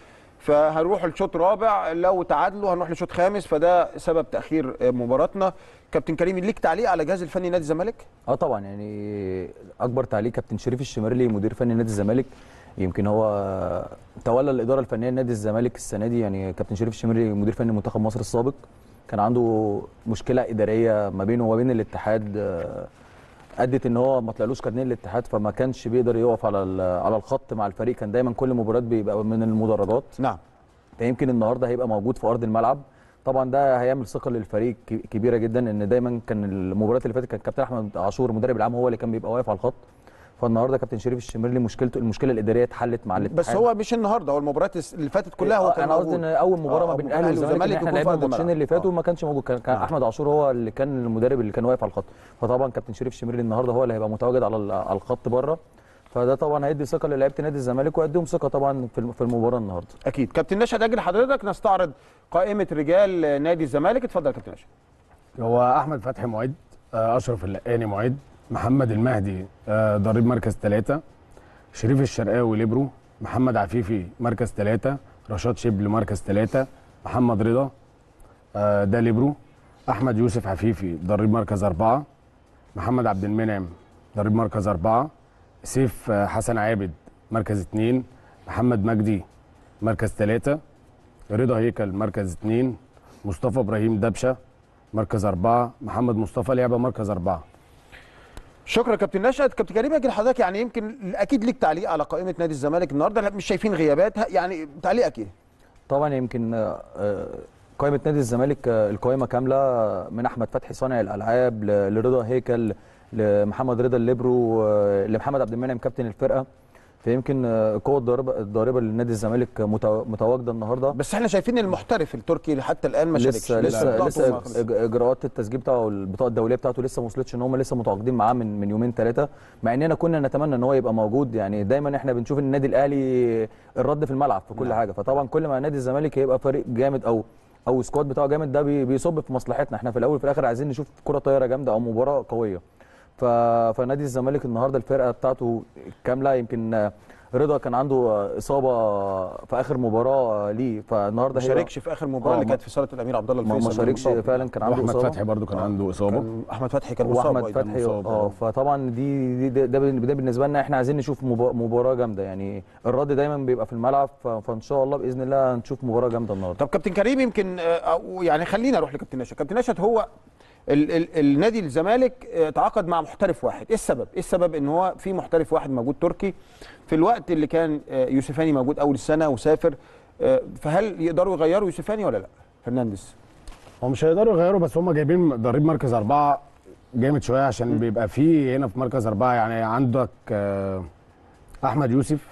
فهنروح لشوط رابع لو تعادلوا هنروح لشوط خامس فده سبب تاخير آه، مباراتنا كابتن كريم ليك تعليق على الجهاز الفني نادي الزمالك اه طبعا يعني اكبر تعليق كابتن شريف الشمرلي مدير فني نادي الزمالك يمكن هو تولى الاداره الفنيه لنادي الزمالك السنه دي يعني كابتن شريف الشمرلي مدير فني منتخب مصر السابق كان عنده مشكله اداريه ما بينه وما بين الاتحاد آه، ادت ان هو ما طلعلوش كارنيه الاتحاد فما كانش بيقدر يقف على ال- على الخط مع الفريق كان دايما كل مباراه بيبقى من المدرجات نعم فيمكن النهارده هيبقى موجود في ارض الملعب طبعا ده هيعمل ثقه للفريق ك- كبيره جدا ان دايما كان المباريات اللي فاتت كان كابتن احمد عاشور المدرب العام هو اللي كان بيبقى واقف على الخط فالنهارده كابتن شريف الشمرلي مشكلته المشكله الاداريه اتحلت مع الاتحاد بس هو مش النهارده هو المباريات اللي فاتت كلها هو كان انا قصدي ان موجود. اول مباراه آه، ما بين أبو الاهلي والزمالك إن احنا يكون في لعبنا أرض الماتشين الملعب. اللي فاتوا آه. ما كانش موجود كان, كان نعم. احمد عاشور هو اللي كان المدرب اللي كان واقف على الخط فطبعا كابتن شريف الشمرلي النهارده هو اللي هيبقى متواجد على ال- على الخط بره فده طبعا هيدي ثقه للاعيبه نادي الزمالك ويديهم ثقه طبعا في الم- في المباراه النهارده اكيد كابتن نشأت اجل حضرتك نستعرض قائمه رجال نادي الزمالك اتفضل يا كابتن نشأت هو احمد فتحي معد آه، اشرف اللقاني معد محمد المهدي آه، ضريب مركز ثلاثة شريف الشرقاوي ليبرو محمد عفيفي مركز ثلاثة رشاد شبل مركز ثلاثة محمد رضا آه، ده ليبرو احمد يوسف عفيفي ضريب مركز أربعة محمد عبد المنعم ضريب مركز أربعة سيف آه، حسن عابد مركز اثنين محمد مجدي مركز ثلاثة رضا هيكل مركز اثنين مصطفى ابراهيم دبشه مركز أربعة محمد مصطفى لعبة مركز أربعة شكرا كابتن نشأت كابتن كريم اجل حضرتك يعني يمكن اكيد ليك تعليق على قائمه نادي الزمالك النهارده لا، مش شايفين غيابات ها، يعني تعليقك ايه طبعا يمكن آه، آه، قائمه نادي الزمالك آه، القائمه كامله آه، من احمد فتحي صانع الالعاب ل- لرضا هيكل لمحمد رضا الليبرو آه، لمحمد عبد المنعم كابتن الفرقه فيمكن آه، القوه الضاربه الضاربه لنادي الزمالك متوا- متواجده النهارده بس احنا شايفين المحترف التركي حتى الان ما شاركش لسه لسه بطاقته لسه ما خلص. إج- اجراءات التسجيل بتاعه البطاقه الدوليه بتاعته لسه ما وصلتش ان هم لسه متواجدين معاه من من يومين ثلاثه مع اننا كنا نتمنى ان هو يبقى موجود يعني دايما احنا بنشوف ان النادي الاهلي الرد في الملعب في كل نعم. حاجه فطبعا كل ما نادي الزمالك هيبقى فريق جامد او او سكواد بتاعه جامد ده بي- بيصب في مصلحتنا احنا في الاول وفي الاخر عايزين نشوف كره طايره جامده او مباراه قويه ف... فنادي الزمالك النهارده الفرقه بتاعته كامله يمكن آه، رضا كان عنده آه، اصابه في اخر مباراه آه، ليه فالنهارده ما هيبقى- شاركش في اخر مباراه آه، اللي ما- كانت في صاله الامير عبد الله ما الفيصل ما شاركش مصاب. فعلا كان عنده واحمد اصابه فتحي برضو كان عنده اصابه كان احمد فتحي كان مصاب واحمد أيضاً. فتحي مصاب، اه آه. فطبعا دي دي ده, ده ده بالنسبه لنا احنا عايزين نشوف مبا- مباراه جامده يعني الرد دايما بيبقى في الملعب ف- فان شاء الله باذن الله هنشوف مباراه جامده النهارده طب كابتن كريم يمكن آه، أو يعني خلينا اروح لكابتن نشأت كابتن نشأت هو ال ال النادي الزمالك آه، تعاقد مع محترف واحد ايه السبب ايه السبب ان هو في محترف واحد موجود تركي في الوقت اللي كان آه، يوسفاني موجود اول السنه وسافر آه، فهل يقدروا يغيروا يوسفاني ولا لا فرنانديز هو مش هيقدروا يغيروا بس هم جايبين ضريب مركز أربعة جامد شوية عشان بيبقى فيه هنا في مركز أربعة يعني عندك آه، أحمد يوسف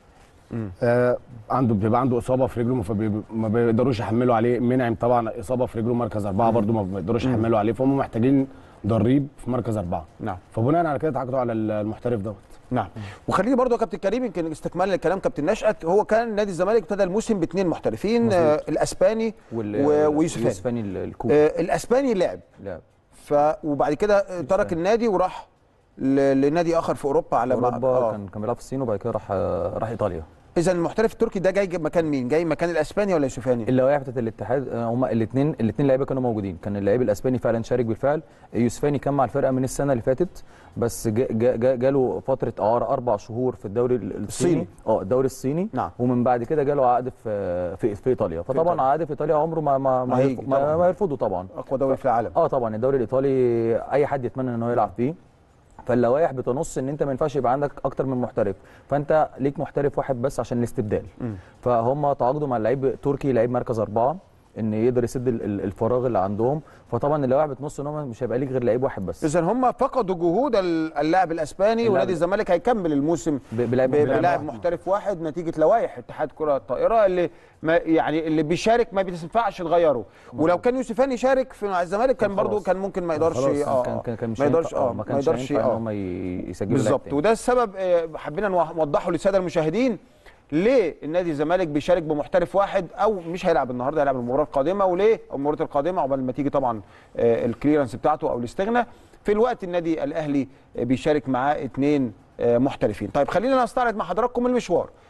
آه عنده بيبقى عنده اصابه في رجله فما بيقدروش يحملوا عليه منعم طبعا اصابه في رجله مركز اربعه برضه ما بيقدروش يحملوا عليه فهم محتاجين ضريب في مركز اربعه نعم فبناء على كده اتعاقدوا على المحترف دوت نعم وخليني برضو يا كابتن كريم يمكن استكمالا لكلام كابتن نشأت هو كان نادي الزمالك ابتدى الموسم باثنين محترفين آه الاسباني وال- و- ويوسفاني يوسفاني ال- الكوب آه الاسباني لعب لا ف وبعد كده آه، ترك النادي وراح ل- لنادي اخر في اوروبا على ما- اوروبا آه. كان كان بيلعب في الصين وبعد كده راح راح ايطاليا اذا المحترف التركي ده جاي مكان مين جاي مكان الاسباني ولا يوسفاني اللوائح بتاعت الاتحاد آه، هما الاثنين الاثنين لعيبه كانوا موجودين كان اللعيب الاسباني فعلا شارك بالفعل يوسفاني كان مع الفرقه من السنه اللي فاتت بس جا جا جا جاله فتره اعاره اربع شهور في الدوري ال- الصيني. الصيني اه الدوري الصيني نعم. ومن بعد كده جاله عقد في في, في ايطاليا فطبعا إيطاليا. عقد في ايطاليا عمره ما ما ما, هيجي يرف- ما, طبعاً. ما يرفضه طبعا اقوى دوري في العالم اه طبعا الدوري الايطالي اي حد يتمنى ان هو يلعب فيه فاللوائح بتنص ان انت ما ينفعش يبقى عندك اكتر من محترف فانت ليك محترف واحد بس عشان الاستبدال مم. فهم تعاقدوا مع اللعيب تركي لعيب مركز اربعه ان يقدر يسد ال- ال- الفراغ اللي عندهم فطبعا اللوائح بتنص ان هم مش هيبقى ليك غير لعيب واحد بس اذا هم فقدوا جهود ال- اللاعب الاسباني اللاعب- ونادي الزمالك هيكمل الموسم ب- بلاعب ب- بلاعب بلاعب واحد. محترف واحد نتيجه لوائح اتحاد كره الطائره اللي ما يعني اللي بيشارك ما بينفعش تغيره ولو كان يوسفاني شارك في مع الزمالك كان كان برضو خلاص. كان ممكن ما يقدرش خلاص، اه كان كان كان مش ما يقدرش هينفع- اه ما ما كانش يقدرش هينفع ان اه هم ي- يسجلوا لاعب بالظبط تاني. وده السبب آه، حبينا نوح- نوضحه للساده المشاهدين ليه النادي الزمالك بيشارك بمحترف واحد او مش هيلعب النهارده هيلعب المباراه القادمه وليه أو المباراه القادمه عقبال ما تيجي طبعا آه، الكليرنس بتاعته او الاستغناء في الوقت النادي الاهلي آه، بيشارك معاه اثنين محترفين طيب خلينا نستعرض مع حضراتكم المشوار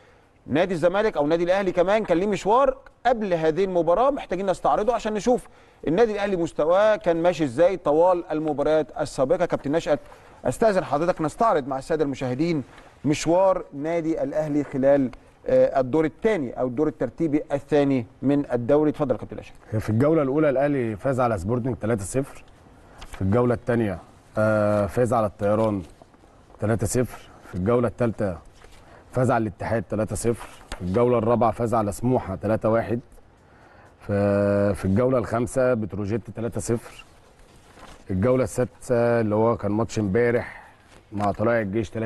نادي الزمالك او نادي الاهلي كمان كان ليه مشوار قبل هذه المباراه محتاجين نستعرضه عشان نشوف النادي الاهلي مستواه كان ماشي ازاي طوال المباريات السابقه كابتن نشأت استاذن حضرتك نستعرض مع الساده المشاهدين مشوار نادي الاهلي خلال آه، الدور الثاني او الدور الترتيبي الثاني من الدوري اتفضل يا كابتن نشأت في الجوله الاولى الاهلي فاز على سبورتنج 3-0 في الجوله الثانيه فاز على الطيران 3-0 في الجوله الثالثه فاز على الاتحاد 3-0 في الجوله الرابعه فاز على سموحه 3-1 في في الجوله الخامسه بتروجيت 3-0 الجوله السادسه اللي هو كان ماتش امبارح مع طلائع الجيش 3-2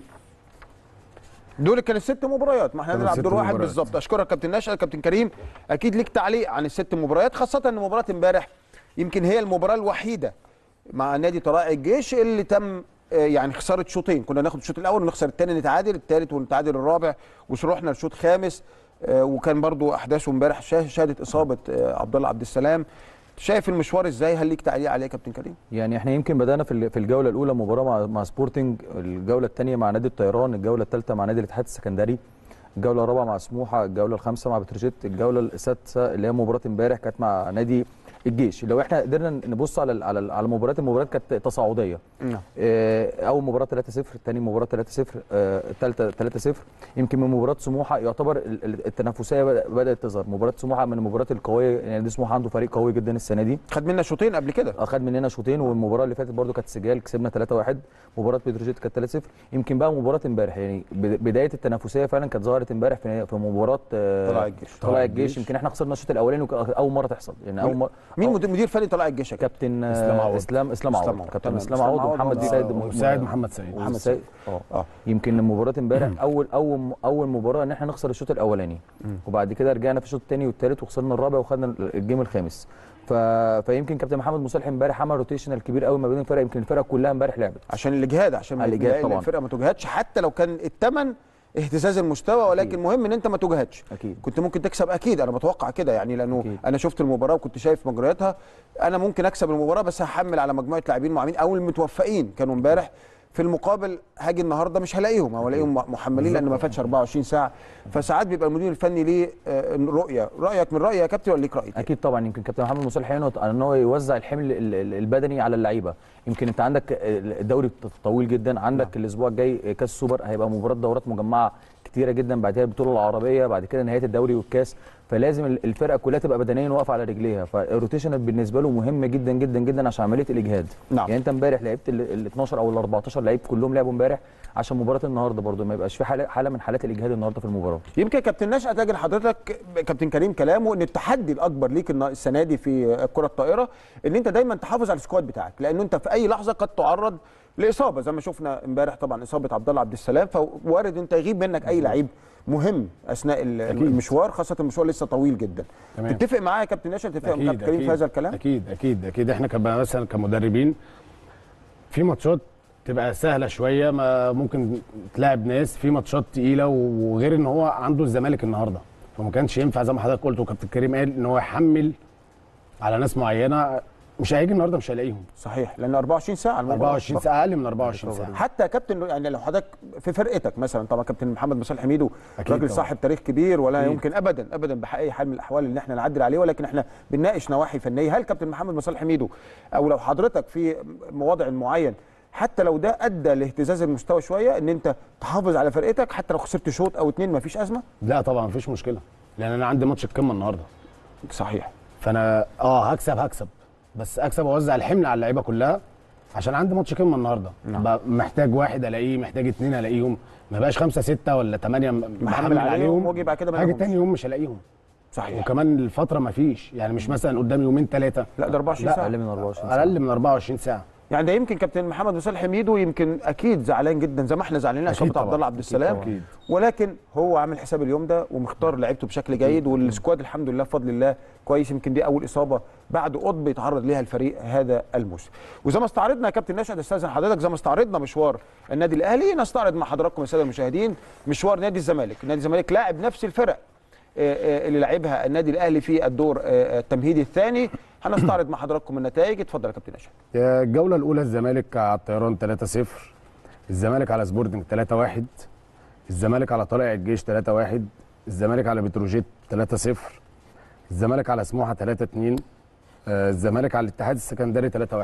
دول كانت ست مباريات ما احنا كانوا هنلعب ست دور واحد مباريات. بالظبط اشكرك كابتن نشأت كابتن كريم اكيد ليك تعليق عن الست مباريات خاصه ان مباراه امبارح يمكن هي المباراه الوحيده مع نادي طلائع الجيش اللي تم آه، يعني خساره شوطين كنا ناخد الشوط الاول ونخسر الثاني نتعادل الثالث ونتعادل الرابع ورحنا لشوط خامس آه، وكان برضو احداثه امبارح شا- شهدت اصابه آه، عبد الله عبد السلام شايف المشوار ازاي هل ليك تعليق عليه يا كابتن كريم يعني احنا يمكن بدانا في ال- في الجوله الاولى مباراه مع مع سبورتنج الجوله الثانيه مع نادي الطيران الجوله الثالثه مع نادي الاتحاد السكندري الجوله الرابعه مع سموحه الجوله الخامسه مع بتروجيت الجوله السادسه اللي هي مباراه امبارح كانت مع نادي الجيش لو احنا قدرنا نبص على ال- على ال- على مباريات المباريات كانت تصاعديه نعم آه، اول مباراه 3-0 ثاني مباراه 3-0 آه، الثالثه 3-0 يمكن من مباراه سموحه يعتبر ال- ال- التنافسيه بدأ- بدات تظهر مباراه سموحه من المباريات القويه يعني نادي سموحه عنده فريق قوي جدا السنه دي خد منا شوطين قبل كده اخد مننا شوطين والمباراه اللي فاتت برده كانت سجال كسبنا 3-1 مباراه بتروجيت كانت 3-0 يمكن بقى مباراه امبارح يعني بد- بدايه التنافسيه فعلا كانت ظهرت امبارح في في مباراه آه، طلائع الجيش. طلائع الجيش يمكن احنا خسرنا الشوط الاولاني وك- اول مره تحصل يعني اول مره مين أو- مدير مدير فني طلائع الجيش يا كابتن كابتن آه، إسلام عوض. اسلام اسلام إسلام عوض عوض. كابتن تمام. اسلام إسلام عوض عوض ومحمد ولا- السيد مساعد محمد سيد محمد السيد اه اه يمكن المباراه امبارح اول اول اول مباراه ان احنا نخسر الشوط الاولاني وبعد كده رجعنا في الشوط الثاني والثالث وخسرنا الرابع وخدنا الجيم الخامس ف... فيمكن كابتن محمد مصالح امبارح عمل روتيشنال كبير قوي ما بين الفرق يمكن الفرق كلها امبارح لعبت عشان الاجهاد عشان ما على الإجهاد نلاقي إن طبعاً. الفرقه ما تجهدش حتى لو كان الثمن اهتزاز المستوى ولكن مهم ان انت ما تجهدش اكيد كنت ممكن تكسب اكيد انا بتوقع كده يعني لانه أكيد. انا شفت المباراه وكنت شايف مجرياتها انا ممكن اكسب المباراه بس هحمل على مجموعه لاعبين معينين او المتوفقين كانوا امبارح في المقابل هاجي النهارده مش هلاقيهم او الاقيهم محملين لان ما فاتش 24 ساعه فساعات بيبقى المدير الفني ليه آه، رؤيه رايك من رايي يا كابتن ولا ليك راي تاني؟ اكيد طبعا يمكن كابتن محمد مصالح هنا ان هو يوزع الحمل ال- ال- البدني على اللعيبه يمكن انت عندك الدوري طويل جدا عندك الاسبوع الجاي كاس سوبر هيبقى مباراه دورات مجمعه كتيره جدا بعدها البطوله العربيه بعد كده نهايه الدوري والكاس فلازم ال- الفرقه كلها تبقى بدنيا واقفه على رجليها فالروتيشن بالنسبه له مهم جدا جدا جدا عشان عمليه الاجهاد نعم. يعني انت امبارح لعبت ال 12 او ال 14 لعيب كلهم لعبوا امبارح عشان مباراه النهارده برده ما يبقاش في حاله حاله من حالات الاجهاد النهارده في المباراه يمكن كابتن نشأت اجل حضرتك كابتن كريم كلامه ان التحدي الاكبر ليك النا- السنه دي في الكره الطائره ان انت دايما تحافظ على السكواد بتاعك لانه انت في اي لحظه قد تعرض لاصابه زي ما شفنا امبارح طبعا اصابه عبد الله عبد السلام فوارد انت يغيب منك اي لعيب مهم اثناء ال- المشوار خاصه المشوار لسه طويل جدا تمام. تتفق معايا يا كابتن نشأت تتفق مع كابتن كريم في هذا الكلام اكيد اكيد اكيد احنا كبقى مثلا كمدربين في ماتشات تبقى سهله شويه ما ممكن تلاعب ناس في ماتشات تقيله وغير ان هو عنده الزمالك النهارده فما كانش ينفع زي ما حضرتك قلت وكابتن كريم قال ان هو يحمل على ناس معينه مش هيجي النهارده مش هيلاقيهم صحيح لان 24 ساعه المباراة 24 ساعه اقل من 24 ساعه حتى يا كابتن يعني لو حضرتك في فرقتك مثلا طبعا كابتن محمد مصالح حميدو أكيد راجل طبعاً. صاحب تاريخ كبير ولا أكيد. يمكن ابدا ابدا باي حال من الاحوال ان احنا نعدل عليه ولكن احنا بنناقش نواحي فنيه هل كابتن محمد مصالح حميدو او لو حضرتك في وضع معين حتى لو ده ادى لاهتزاز المستوى شويه ان انت تحافظ على فرقتك حتى لو خسرت شوط او اتنين مفيش ازمه لا طبعا مفيش مشكله لان انا عندي ماتش القمه النهارده صحيح فانا اه هكسب هكسب بس اكسب واوزع الحمل على اللعيبه كلها عشان عندي ماتش قمه النهارده نعم. بقى محتاج واحد الاقيه محتاج اتنين الاقيهم ما بقاش خمسه سته ولا ثمانيه محمل عليهم واجي بعد كده ما حاجه يلاقيهمش. تاني يوم مش هلاقيهم صحيح وكمان الفتره ما فيش يعني مش مثلا قدام يومين ثلاثه لا ده 24 لا، ساعه اقل من 24 ساعه اقل من 24 ساعه يعني ده يمكن كابتن محمد مصالح حميدو يمكن اكيد زعلان جدا زي ما احنا زعلانين على أكيد اصابه عبد طبعاً. الله عبد أكيد السلام طبعاً. أكيد. ولكن هو عامل حساب اليوم ده ومختار لعيبته بشكل جيد والسكواد الحمد لله بفضل الله كويس يمكن دي اول اصابه بعد قطب يتعرض ليها الفريق هذا الموسم وزي ما استعرضنا يا كابتن نشأت استاذن حضرتك زي ما استعرضنا مشوار النادي الاهلي نستعرض مع حضراتكم الساده المشاهدين مشوار نادي الزمالك نادي الزمالك لاعب نفس الفرق آه، آه، اللي لعبها النادي الاهلي في الدور آه، التمهيدي الثاني هنستعرض مع حضراتكم النتائج اتفضل يا كابتن نشأت الجوله الاولى الزمالك على الطيران 3-0 الزمالك على سبورتنج 3-1 الزمالك على طلائع الجيش 3-1 الزمالك على بتروجيت 3-0 الزمالك على سموحه 3-2 آه، الزمالك على الاتحاد السكندري 3-1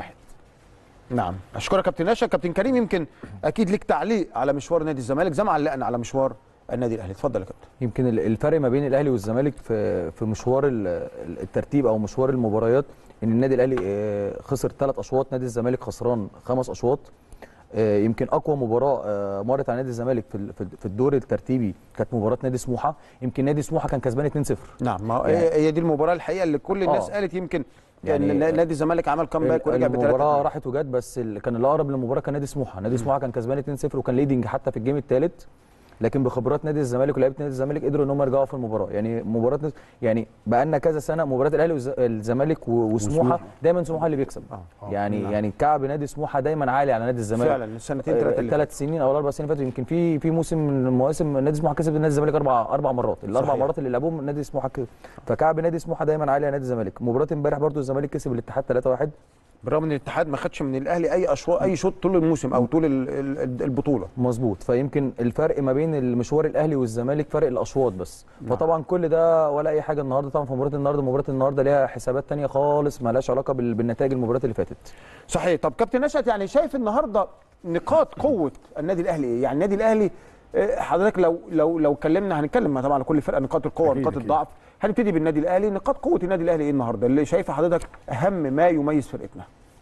نعم اشكرك كابتن نشا كابتن كريم يمكن اكيد ليك تعليق على مشوار نادي الزمالك زي ما علقنا على مشوار النادي الاهلي اتفضل يا كابتن يمكن ال- الفرق ما بين الاهلي والزمالك في في مشوار ال- ال- الترتيب او مشوار المباريات ان النادي الاهلي آه، خسر ثلاث اشواط نادي الزمالك خسران خمس اشواط آه، يمكن اقوى مباراه آه، مرت على نادي الزمالك في ال- في ال- في الدور الترتيبي كانت مباراه نادي سموحه يمكن نادي سموحه كان كسبان 2-0 نعم ما هو يعني- هي هي دي المباراه الحقيقه اللي كل الناس آه. قالت يمكن يعني- يعني نادي الزمالك عمل كامباك ورجع المباراه بثلاثه راحت وجت بس ال- كان الاقرب للمباراه كان نادي سموحه نادي سموحه كان كسبان 2-0 وكان ليدنج حتى في الجيم الثالث لكن بخبرات نادي الزمالك ولاعيبه نادي الزمالك قدروا ان هم يرجعوا في المباراه يعني مباراه نادي- يعني بقى لنا كذا سنه مباراه الاهلي والزمالك و- وسموحه وسموحة. دايما سموحه اللي بيكسب آه. يعني نعم. يعني كعب نادي سموحه دايما عالي على نادي الزمالك فعلا السنتين ثلاثه اللي ثلاث سنين او الاربع سنين فاتوا يمكن في في موسم من المواسم نادي سموحه كسب نادي الزمالك اربع اربع مرات الاربع صحيح. مرات اللي لعبوهم نادي سموحه كسب فكعب نادي سموحه دايما عالي على نادي الزمالك مباراه امبارح برضو الزمالك كسب الاتحاد 3-1 بالرغم ان الاتحاد ما خدش من الاهلي اي اشواط اي شوط طول الموسم او طول ال- ال- البطوله مظبوط فيمكن الفرق ما بين المشوار الاهلي والزمالك فرق الاشواط بس فطبعا كل ده ولا اي حاجه النهارده طبعا في مباراه النهارده مباراه النهارده ليها حسابات تانية خالص ما لهاش علاقه بال- بالنتائج المباريات اللي فاتت صحيح طب كابتن نشأت يعني شايف النهارده نقاط قوه النادي الاهلي ايه يعني النادي الاهلي آه، حضرتك لو لو لو اتكلمنا هنتكلم طبعا على كل فرقه نقاط القوه أكيد، ونقاط أكيد. الضعف هنبتدي بالنادي الاهلي نقاط قوه النادي الاهلي ايه النهارده اللي شايفه حضرتك اهم ما يميز فرقتنا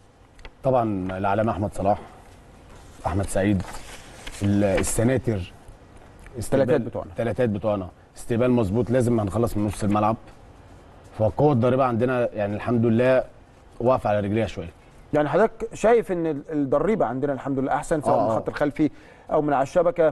طبعا العلامه احمد صلاح احمد سعيد ال- السناتر التلاتات بتوعنا. الثلاثات بتوعنا استقبال مظبوط لازم هنخلص من نص الملعب فالقوه الضاربه عندنا يعني الحمد لله واقفه على رجليها شويه يعني حضرتك شايف ان ال- الضريبه عندنا الحمد لله احسن سواء آه، من آه. الخط الخلفي او من على الشبكه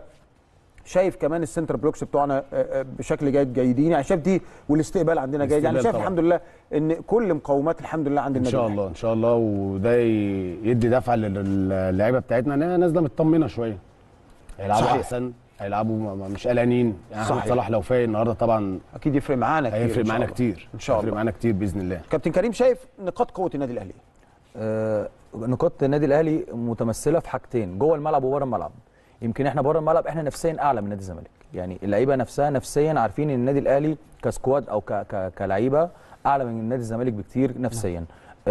شايف كمان السنتر بلوكس بتوعنا آه، آه، بشكل جيد جيدين يعني شايف دي والاستقبال عندنا جيد يعني الاستقبال شايف طبعاً. الحمد لله ان كل مقومات الحمد لله عند ان النادي شاء الأهلي. الله ان شاء الله وده ي- يدي دفعه لل- للعيبه بتاعتنا انها نازله مطمنه شويه هيلعبوا صحيح. احسن هيلعبوا م- م- مش قلقانين يعني احمد صحيح. صلاح لو فايق النهارده طبعا اكيد يفرق معانا كتير هيفرق إن شاء معانا الله. كتير ان شاء هيفرق الله معانا كتير باذن الله كابتن كريم شايف نقاط قوه النادي الاهلي آه، نقاط النادي الاهلي متمثله في حاجتين جوه الملعب وبره الملعب يمكن احنا بره الملعب احنا نفسيا اعلى من نادي الزمالك يعني اللعيبه نفسها نفسيا عارفين ان النادي الاهلي كسكواد او ك- ك- كلعيبه اعلى من نادي الزمالك بكتير نفسيا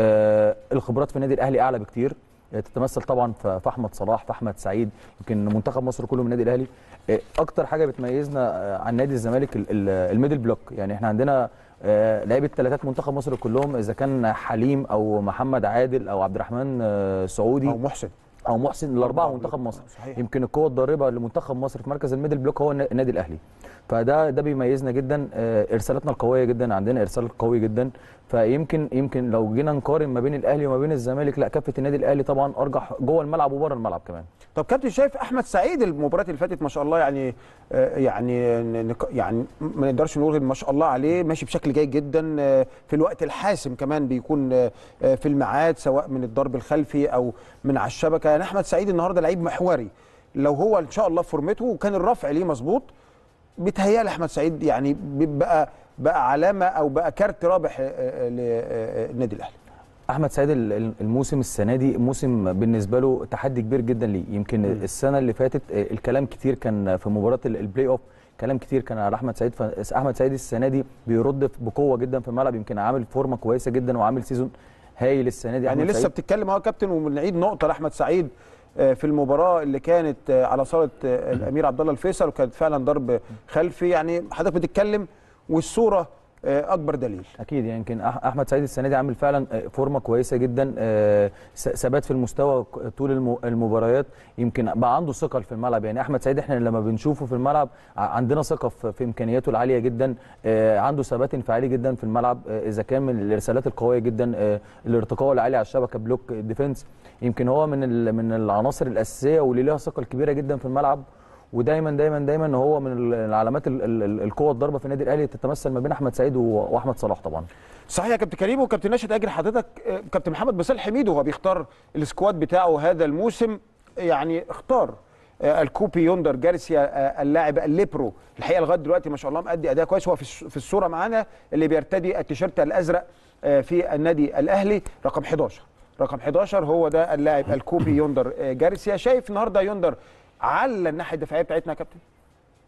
آه الخبرات في النادي الاهلي اعلى بكتير آه، تتمثل طبعا في في احمد صلاح في احمد سعيد يمكن منتخب مصر كله من النادي الاهلي آه، اكتر حاجه بتميزنا آه، عن نادي الزمالك ال- ال- الميدل بلوك يعني احنا عندنا آه، لعيبه ثلاثات منتخب مصر كلهم اذا كان حليم او محمد عادل او عبد الرحمن آه، سعودي او محسن او محسن الاربعه أربعة منتخب بلوك. مصر صحيح. يمكن القوه الضاربه لمنتخب مصر في مركز الميدل بلوك هو النا- النادي الاهلي فده ده بيميزنا جدا آه، ارسالاتنا القويه جدا عندنا ارسال قوي جدا فيمكن يمكن لو جينا نقارن ما بين الاهلي وما بين الزمالك لا كفه النادي الاهلي طبعا ارجح جوه الملعب وبره الملعب كمان طب كابتن شايف احمد سعيد المباراه اللي فاتت ما شاء الله يعني آه، يعني نق- يعني ما نقدرش نقول غير ما شاء الله عليه ماشي بشكل جيد جدا آه، في الوقت الحاسم كمان بيكون آه، آه، في الميعاد سواء من الضرب الخلفي او من على الشبكه يعني احمد سعيد النهارده لعيب محوري لو هو ان شاء الله في فورمته وكان الرفع ليه مظبوط بيتهيألي احمد سعيد يعني بقى بقى علامه او بقى كارت رابح آه، آه، للنادي الاهلي احمد سعيد ال- ال- الموسم السنه دي موسم بالنسبه له تحدي كبير جدا ليه يمكن السنه اللي فاتت آه، الكلام كتير كان في مباراه ال- البلاي اوف كلام كتير كان على احمد سعيد فاحمد سعيد السنه دي بيرد بقوه جدا في الملعب يمكن عامل فورمه كويسه جدا وعامل سيزون هايل السنه دي يعني أحمد لسه سعيد. بتتكلم اهو يا كابتن وبنعيد نقطه لاحمد سعيد آه، في المباراه اللي كانت آه، على صاله آه، الامير عبد الله الفيصل وكانت فعلا ضرب خلفي يعني حضرتك بتتكلم والصوره آه، اكبر دليل اكيد يعني يمكن أح- احمد سعيد السنه دي عامل فعلا آه، فورمه كويسه جدا آه، س- ثبات في المستوى ك- طول الم- المباريات يمكن بقى عنده ثقه في الملعب يعني احمد سعيد احنا لما بنشوفه في الملعب ع- عندنا ثقه في في امكانياته العاليه جدا آه، عنده ثبات انفعالي جدا في الملعب آه، اذا كان من الارسالات القويه جدا آه، الارتقاء العالي على الشبكه بلوك ديفنس يمكن هو من ال- من العناصر الاساسيه واللي ليها ثقه الكبيره جدا في الملعب ودايما دايما دايما هو من العلامات ال- ال- ال- القوه الضربه في النادي الاهلي تتمثل ما بين احمد سعيد و- واحمد صلاح طبعا صحيح يا كابتن كريم وكابتن ناشد اجري حضرتك آه، كابتن محمد باسل حميد وهو بيختار السكواد بتاعه هذا الموسم يعني اختار آه، الكوبي يوندر جارسيا آه، اللاعب الليبرو الحقيقه لغايه دلوقتي ما شاء الله مأدي اداء كويس هو في الص- في الصوره معانا اللي بيرتدي التيشيرت الازرق آه، في النادي الاهلي رقم 11 رقم 11 هو ده اللاعب الكوبي يوندر آه، جارسيا شايف النهارده يوندر على الناحيه الدفاعيه بتاعتنا يا كابتن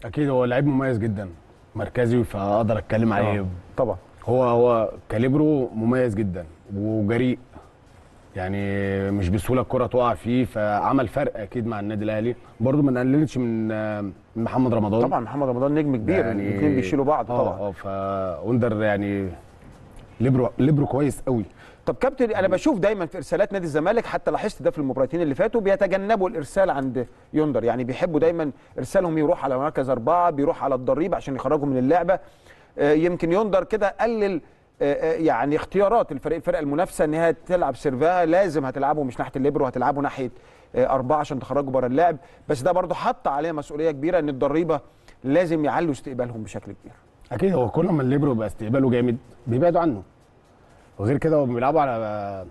اكيد هو لعيب مميز جدا مركزي فاقدر اتكلم عليه طبعا هو هو كاليبرو مميز جدا وجريء يعني مش بسهوله الكره تقع فيه فعمل فرق اكيد مع النادي الاهلي برضه ما نقللش من من محمد رمضان طبعا محمد رمضان نجم كبير يعني الاثنين بيشيلوا بعض آه، طبعا اه فاوندر يعني ليبرو ليبرو كويس قوي طب كابتن انا بشوف دايما في ارسالات نادي الزمالك حتى لاحظت ده في المباراتين اللي فاتوا بيتجنبوا الارسال عند يندر يعني بيحبوا دايما ارسالهم يروح على مركز اربعه بيروح على الضريب عشان يخرجوا من اللعبه آه، يمكن يندر كده قلل آه، آه، يعني اختيارات الفريق الفرقه المنافسه ان هي تلعب سيرفها لازم هتلعبوا مش ناحيه الليبرو هتلعبوا ناحيه آه، اربعه عشان تخرجوا بره اللعب بس ده برضه حط عليه مسؤوليه كبيره ان الضريبه لازم يعلوا استقبالهم بشكل كبير اكيد هو كل ما الليبرو يبقى استقباله جامد بيبعدوا عنه وغير كده هم بيلعبوا على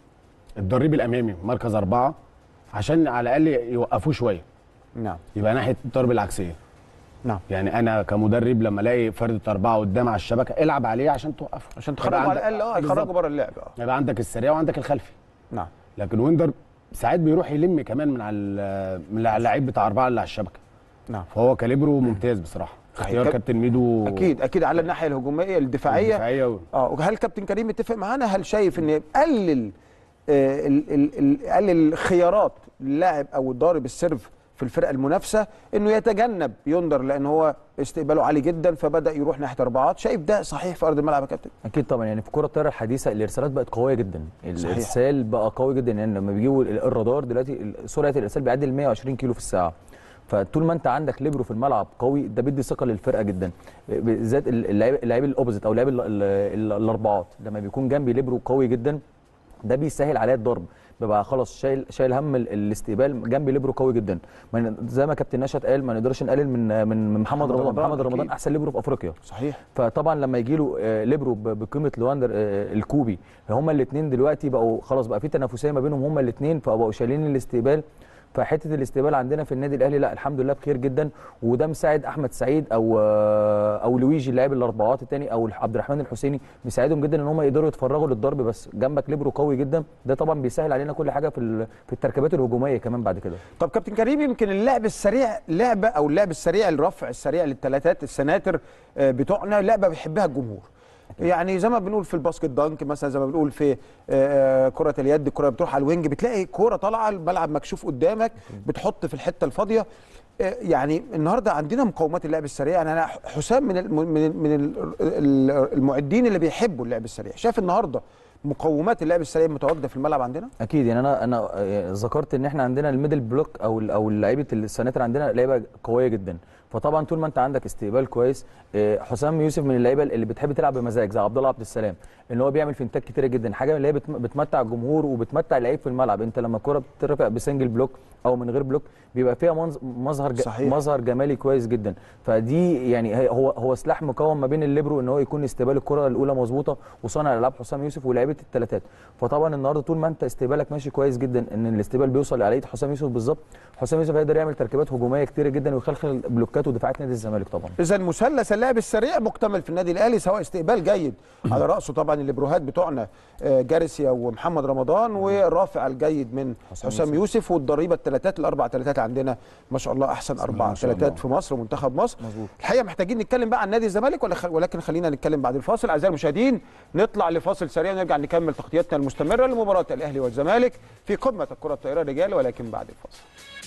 الضريب الامامي مركز اربعه عشان على الاقل يوقفوه شويه نعم يبقى ناحيه الضرب العكسيه نعم يعني انا كمدرب لما الاقي فرده اربعه قدام على الشبكه العب عليه عشان توقفه عشان يبقى تخرجوا على عندك- الاقل اه بالظبط. يخرجوا بره اللعب اه يبقى عندك السريع وعندك الخلفي نعم لكن ويندر ساعات بيروح يلم كمان من على ال- من على اللعيب بتاع اربعه اللي على الشبكه نعم فهو كاليبرو ممتاز بصراحه صحيح. اختيار كاب- كابتن ميدو اكيد اكيد على الناحيه الهجوميه الدفاعيه دفاعيه و... اه وهل كابتن كريم متفق معانا هل شايف ان قلل آه، ال- ال- ال- قلل خيارات اللاعب او الضارب السيرف في الفرقه المنافسه انه يتجنب يندر لان هو استقباله عالي جدا فبدا يروح ناحيه اربعات شايف ده صحيح في ارض الملعب يا كابتن اكيد طبعا يعني في كره الطايره الحديثه الارسالات بقت قويه جدا الارسال بقى قوي جدا يعني لما بيجيبوا ال- الرادار دلوقتي ال- سرعه الارسال بيعدي ال 120 كيلو في الساعه فطول ما انت عندك ليبرو في الملعب قوي ده بيدي ثقه للفرقه جدا بالذات ال- اللعيب اللعيب الاوبوزيت او اللعيب ال- ال- ال- الاربعات لما بيكون جنبي ليبرو قوي جدا ده بيسهل عليا الضرب ببقى خلاص شايل شايل هم ال- الاستقبال جنبي ليبرو قوي جدا ما ن- زي ما كابتن نشأت قال ما نقدرش نقلل من من من محمد محمد رمضان رمضان محمد رمضان أكيد. احسن ليبرو في افريقيا صحيح فطبعا لما يجي له آه، ليبرو ب- بقيمه لواندر آه، الكوبي هما الاثنين دلوقتي بقوا خلاص بقى في تنافسيه ما بينهم هما الاثنين فبقوا شايلين الاستقبال فحته الاستقبال عندنا في النادي الاهلي لا الحمد لله بخير جدا وده مساعد احمد سعيد او آه، او لويجي اللاعب الاربعات الثاني او عبد الرحمن الحسيني بيساعدهم جدا ان هم يقدروا يتفرغوا للضرب بس جنبك ليبرو قوي جدا ده طبعا بيسهل علينا كل حاجه في ال- في التركيبات الهجوميه كمان بعد كده طب كابتن كريم يمكن اللعب السريع لعبه او اللعب السريع الرفع السريع للثلاثات السناتر آه، بتوعنا لعبه بيحبها الجمهور يعني زي ما بنقول في الباسكت دانك مثلا زي ما بنقول في آه، آه، كره اليد الكره بتروح على الوينج بتلاقي كوره طالعه الملعب مكشوف قدامك بتحط في الحته الفاضيه آه، يعني النهارده عندنا مقومات اللعب السريع يعني انا حسام من ال- من ال- من ال- ال- المعدين اللي بيحبوا اللعب السريع شايف النهارده مقومات اللعب السريع متواجده في الملعب عندنا اكيد يعني انا انا آه، ذكرت ان احنا عندنا الميدل بلوك او ال- او لعيبه السناتر عندنا لعيبه قويه جدا فطبعا طول ما انت عندك استقبال كويس آه، حسام يوسف من اللعيبه اللي بتحب تلعب بمزاج زي عبد الله عبد السلام ان هو بيعمل فنتات كتيره جدا حاجه اللي هي بتم- بتمتع الجمهور وبتمتع اللعيب في الملعب انت لما الكوره بترفع بسنجل بلوك او من غير بلوك بيبقى فيها منظ- مظهر ج- صحيح. مظهر جمالي كويس جدا فدي يعني هي- هو هو سلاح مكون ما بين الليبرو ان هو يكون استقبال الكره الاولى مظبوطه وصانع الالعاب حسام يوسف ولاعيبه الثلاثات فطبعا النهارده طول ما انت استقبالك ماشي كويس جدا ان الاستقبال بيوصل على ايد حسام يوسف بالظبط حسام يوسف هيقدر يعمل تركيبات هجوميه كتيره جدا ويخلخل بلوكات ودفاعات نادي الزمالك طبعا اذا مثلث اللعب السريع مكتمل في النادي الاهلي سواء استقبال جيد على راسه طبعا الليبروهات بتوعنا آه، جارسيا ومحمد رمضان والرافع الجيد من حسام حسام يوسف والضريبه الثلاثات الاربع ثلاثات عندنا ما شاء الله احسن اربع ما شاء الله. ثلاثات في مصر ومنتخب مصر مظبوط. الحقيقه محتاجين نتكلم بقى عن نادي الزمالك ولا خل... ولكن خلينا نتكلم بعد الفاصل اعزائي المشاهدين نطلع لفاصل سريع ونرجع نكمل تغطيتنا المستمره لمباراه الاهلي والزمالك في قمه الكره الطائره رجال ولكن بعد الفاصل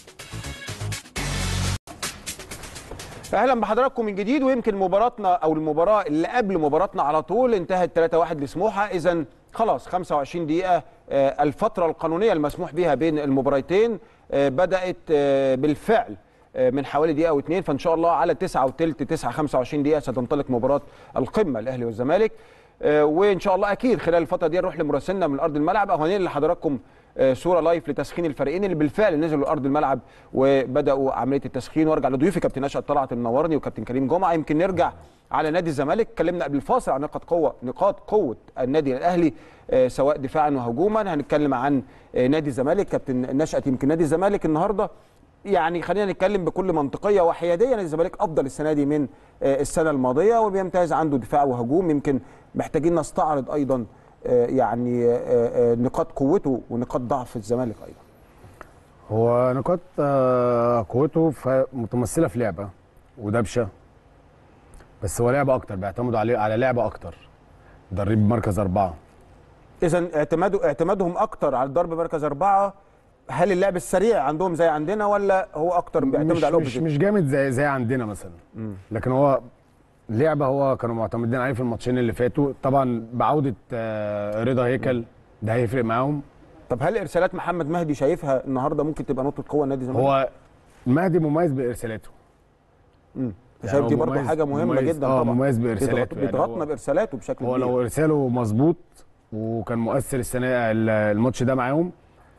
اهلا بحضراتكم من جديد ويمكن مباراتنا او المباراه اللي قبل مباراتنا على طول انتهت 3-1 لسموحه اذا خلاص 25 دقيقه آه، الفتره القانونيه المسموح بها بين المباراتين آه، بدات آه، بالفعل آه، من حوالي دقيقه او اتنين فان شاء الله على 9 وثلث 9 25 دقيقه ستنطلق مباراه القمه الاهلي والزمالك آه، وان شاء الله اكيد خلال الفتره دي نروح لمراسلنا من ارض الملعب او هننقل لحضراتكم آه، صوره لايف لتسخين الفريقين اللي بالفعل نزلوا ارض الملعب وبداوا عمليه التسخين وارجع لضيوفي كابتن نشأت طلعت منورني وكابتن كريم جمعه يمكن نرجع على نادي الزمالك اتكلمنا قبل الفاصل عن نقاط قوه نقاط قوه النادي الاهلي آه، سواء دفاعا وهجوما هنتكلم عن آه، نادي الزمالك كابتن نشأت يمكن نادي الزمالك النهارده يعني خلينا نتكلم بكل منطقيه وحياديه نادي الزمالك افضل السنه دي من آه، السنه الماضيه وبيمتاز عنده دفاع وهجوم يمكن محتاجين نستعرض ايضا آه، يعني آه، آه، نقاط قوته ونقاط ضعف الزمالك ايضا هو نقاط آه، قوته ف- متمثله في لعبه ودبشه بس هو لعبه اكتر بيعتمدوا عليه على لعبه اكتر دريب مركز اربعه اذا اعتمادوا اعتمادهم اكتر على الضرب مركز اربعه هل اللعب السريع عندهم زي عندنا ولا هو اكتر بيعتمد مش, على مش, الاوبوزيت مش جامد زي زي عندنا مثلا لكن هو لعبه هو كانوا معتمدين عليه في الماتشين اللي فاتوا طبعا بعوده آه، رضا هيكل ده هيفرق معاهم طب هل ارسالات محمد مهدي شايفها النهارده ممكن تبقى نقطه قوه النادي الزمالك هو مهدي مميز بارسالاته امم يعني شايف هو دي برضه مميز- حاجه مهمه مميز- جدا آه، طبعا مميز بإرسالاته بيضغط- يعني بيضغطنا هو- بارسالاته بشكل هو كبير لو ارساله مظبوط وكان مؤثر السنه ال- الماتش ده معاهم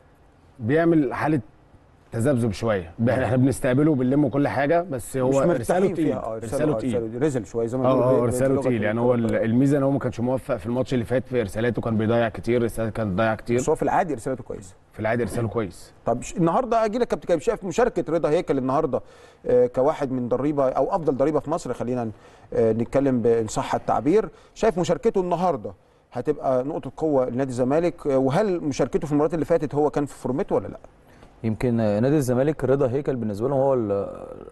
بيعمل حاله تذبذب شويه احنا بنستقبله بنلمه كل حاجه بس هو مش ارساله مرتاحين تقيل فيها اه ارساله تقيل رزل شويه زي ما اه بيقولوا اه ب- ارساله بلغة تقيل يعني هو ال- الكورة. الميزه ان هو ما كانش موفق في الماتش اللي فات في ارسالاته كان بيضيع كتير ارسالاته كانت بتضيع كتير بس هو في العادي ارسالاته كويسه في العادي ارساله كويس طب ش- النهارده اجي لك كابتن كريم، شايف مشاركه رضا هيكل النهارده آه، كواحد من ضريبه او افضل ضريبه في مصر خلينا آه، نتكلم ان صح التعبير شايف مشاركته النهارده هتبقى نقطه قوه لنادي الزمالك آه، وهل مشاركته في المباريات اللي فاتت هو كان في فورمته ولا لا يمكن نادي الزمالك رضا هيكل بالنسبه لهم هو ال-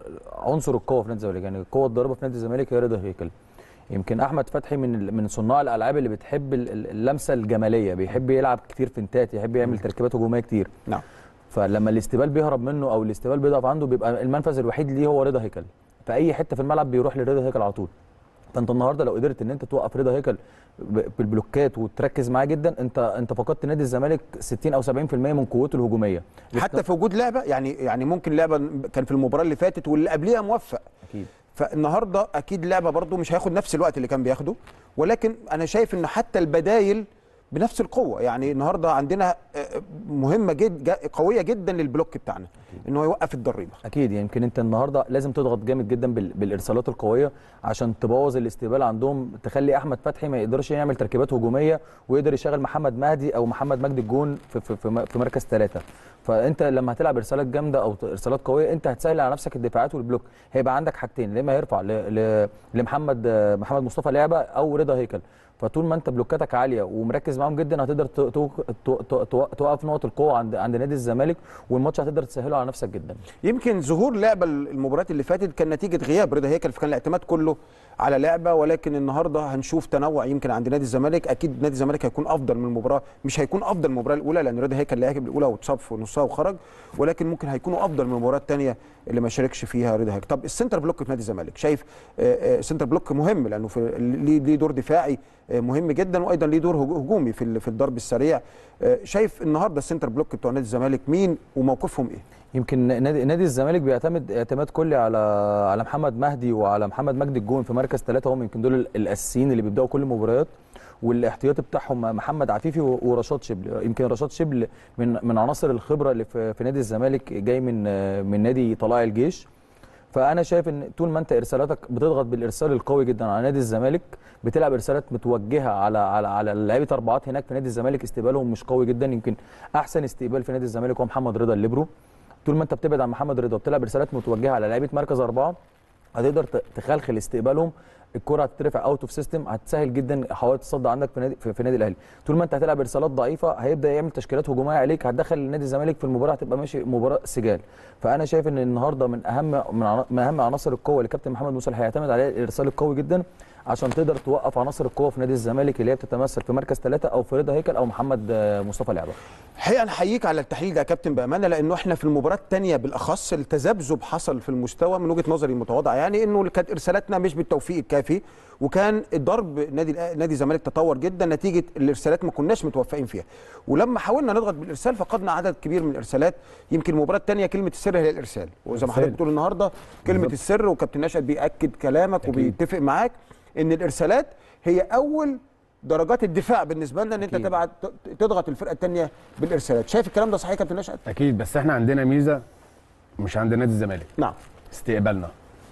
عنصر القوه في نادي الزمالك يعني القوه الضاربه في نادي الزمالك هي رضا هيكل يمكن احمد فتحي من ال- من صناع الالعاب اللي بتحب ال- ال- اللمسه الجماليه بيحب يلعب كتير فنتات يحب يعمل تركيبات هجوميه كتير نعم فلما الاستقبال بيهرب منه او الاستقبال بيضعف عنده بيبقى المنفذ الوحيد ليه هو رضا هيكل في اي حته في الملعب بيروح لرضا هيكل على طول فانت النهارده لو قدرت ان انت توقف رضا هيكل ب- بالبلوكات وتركز معاه جدا انت انت فقدت نادي الزمالك 60 او 70% من قوته الهجوميه حتى في وجود لعبه يعني يعني ممكن لعبه كان في المباراه اللي فاتت واللي قبليها موفق اكيد فالنهارده اكيد لعبه برضو مش هياخد نفس الوقت اللي كان بياخده ولكن انا شايف ان حتى البدايل بنفس القوه يعني النهارده عندنا آه، مهمه جد جا- قويه جدا للبلوك بتاعنا ان هو يوقف الضريبه اكيد يمكن انت النهارده لازم تضغط جامد جدا بال- بالارسالات القويه عشان تبوظ الاستقبال عندهم تخلي احمد فتحي ما يقدرش يعمل تركيبات هجوميه ويقدر يشغل محمد مهدي او محمد مجدي الجون في في في م- في مركز ثلاثه فانت لما هتلعب ارسالات جامده او ت- ارسالات قويه انت هتسهل على نفسك الدفاعات والبلوك هيبقى عندك حاجتين يا اما هيرفع ل- ل- لمحمد آه، محمد مصطفى لعبه او رضا هيكل فطول ما انت بلوكاتك عاليه ومركز معاهم جدا هتقدر ت- تو- تو- تو- تو- توقف نقط القوه عند عند نادي الزمالك والماتش هتقدر تسهله على نفسك جدا يمكن ظهور لعبه المباريات اللي فاتت كان نتيجه غياب رضا هيكل فكان الاعتماد كله على لعبه ولكن النهارده هنشوف تنوع يمكن عند نادي الزمالك اكيد نادي الزمالك هيكون افضل من المباراه مش هيكون افضل من المباراه الاولى لان رضا هيكل لعب الاولى واتصاب في نصها وخرج ولكن ممكن هيكونوا افضل من المباراه الثانيه اللي ما شاركش فيها رضا هيكل طب السنتر بلوك في نادي الزمالك شايف آه، آه، سنتر بلوك مهم لانه في ليه ليه دور دفاعي آه، مهم جدا وايضا ليه دور هجو- هجومي في ال- في الضرب السريع آه، شايف النهارده السنتر بلوك بتوع نادي الزمالك مين وموقفهم ايه يمكن نادي نادي الزمالك بيعتمد اعتماد كلي على على محمد مهدي وعلى محمد مجدي الجون في مركز ثلاثه هم يمكن دول ال- الاساسيين اللي بيبداوا كل المباريات والاحتياطي بتاعهم محمد عفيفي و- ورشاد شبل يمكن رشاد شبل من من عناصر الخبره اللي في, في نادي الزمالك جاي من من نادي طلائع الجيش فانا شايف ان طول ما انت ارسالاتك بتضغط بالارسال القوي جدا على نادي الزمالك بتلعب ارسالات متوجهه على على على لعيبه اربعات هناك في نادي الزمالك استقبالهم مش قوي جدا يمكن احسن استقبال في نادي الزمالك هو محمد رضا الليبرو طول ما انت بتبعد عن محمد رضا وبتلعب رسالات متوجهه على لعيبه مركز اربعه هتقدر ت- تخلخل استقبالهم الكره هتترفع اوت اوف سيستم هتسهل جدا حوادث الصد عندك في نادي في, في نادي الاهلي طول ما انت هتلعب رسالات ضعيفه هيبدا يعمل تشكيلات هجوميه عليك هتدخل نادي الزمالك في المباراه هتبقى ماشي مباراه سجال فانا شايف ان النهارده من اهم من عنا- من اهم عناصر القوه اللي كابتن محمد موسى هيعتمد عليها الارسال القوي جدا عشان تقدر توقف عناصر القوه في نادي الزمالك اللي هي بتتمثل في مركز ثلاثه او في رضا هيكل او محمد آه، مصطفى لعبه الحقيقه نحييك على التحليل ده يا كابتن بامانه لانه احنا في المباراه الثانيه بالاخص التذبذب حصل في المستوى من وجهه نظري المتواضعه يعني انه كانت ارسالاتنا مش بالتوفيق الكافي وكان ضرب نادي الأ- نادي الزمالك تطور جدا نتيجه الارسالات ما كناش متوفقين فيها ولما حاولنا نضغط بالارسال فقدنا عدد كبير من الارسالات يمكن المباراه الثانيه كلمه السر هي الارسال وزي ما حضرتك إرسال. بتقول النهارده كلمه بالظبط. السر وكابتن نشأت بياكد كلامك أكيد. وبيتفق معاك ان الارسالات هي اول درجات الدفاع بالنسبه لنا ان انت أكيد. تبعت تضغط الفرقه الثانيه بالارسالات شايف الكلام ده صحيح يا كابتن نشأت اكيد بس احنا عندنا ميزه مش عند نادي الزمالك نعم استقبالنا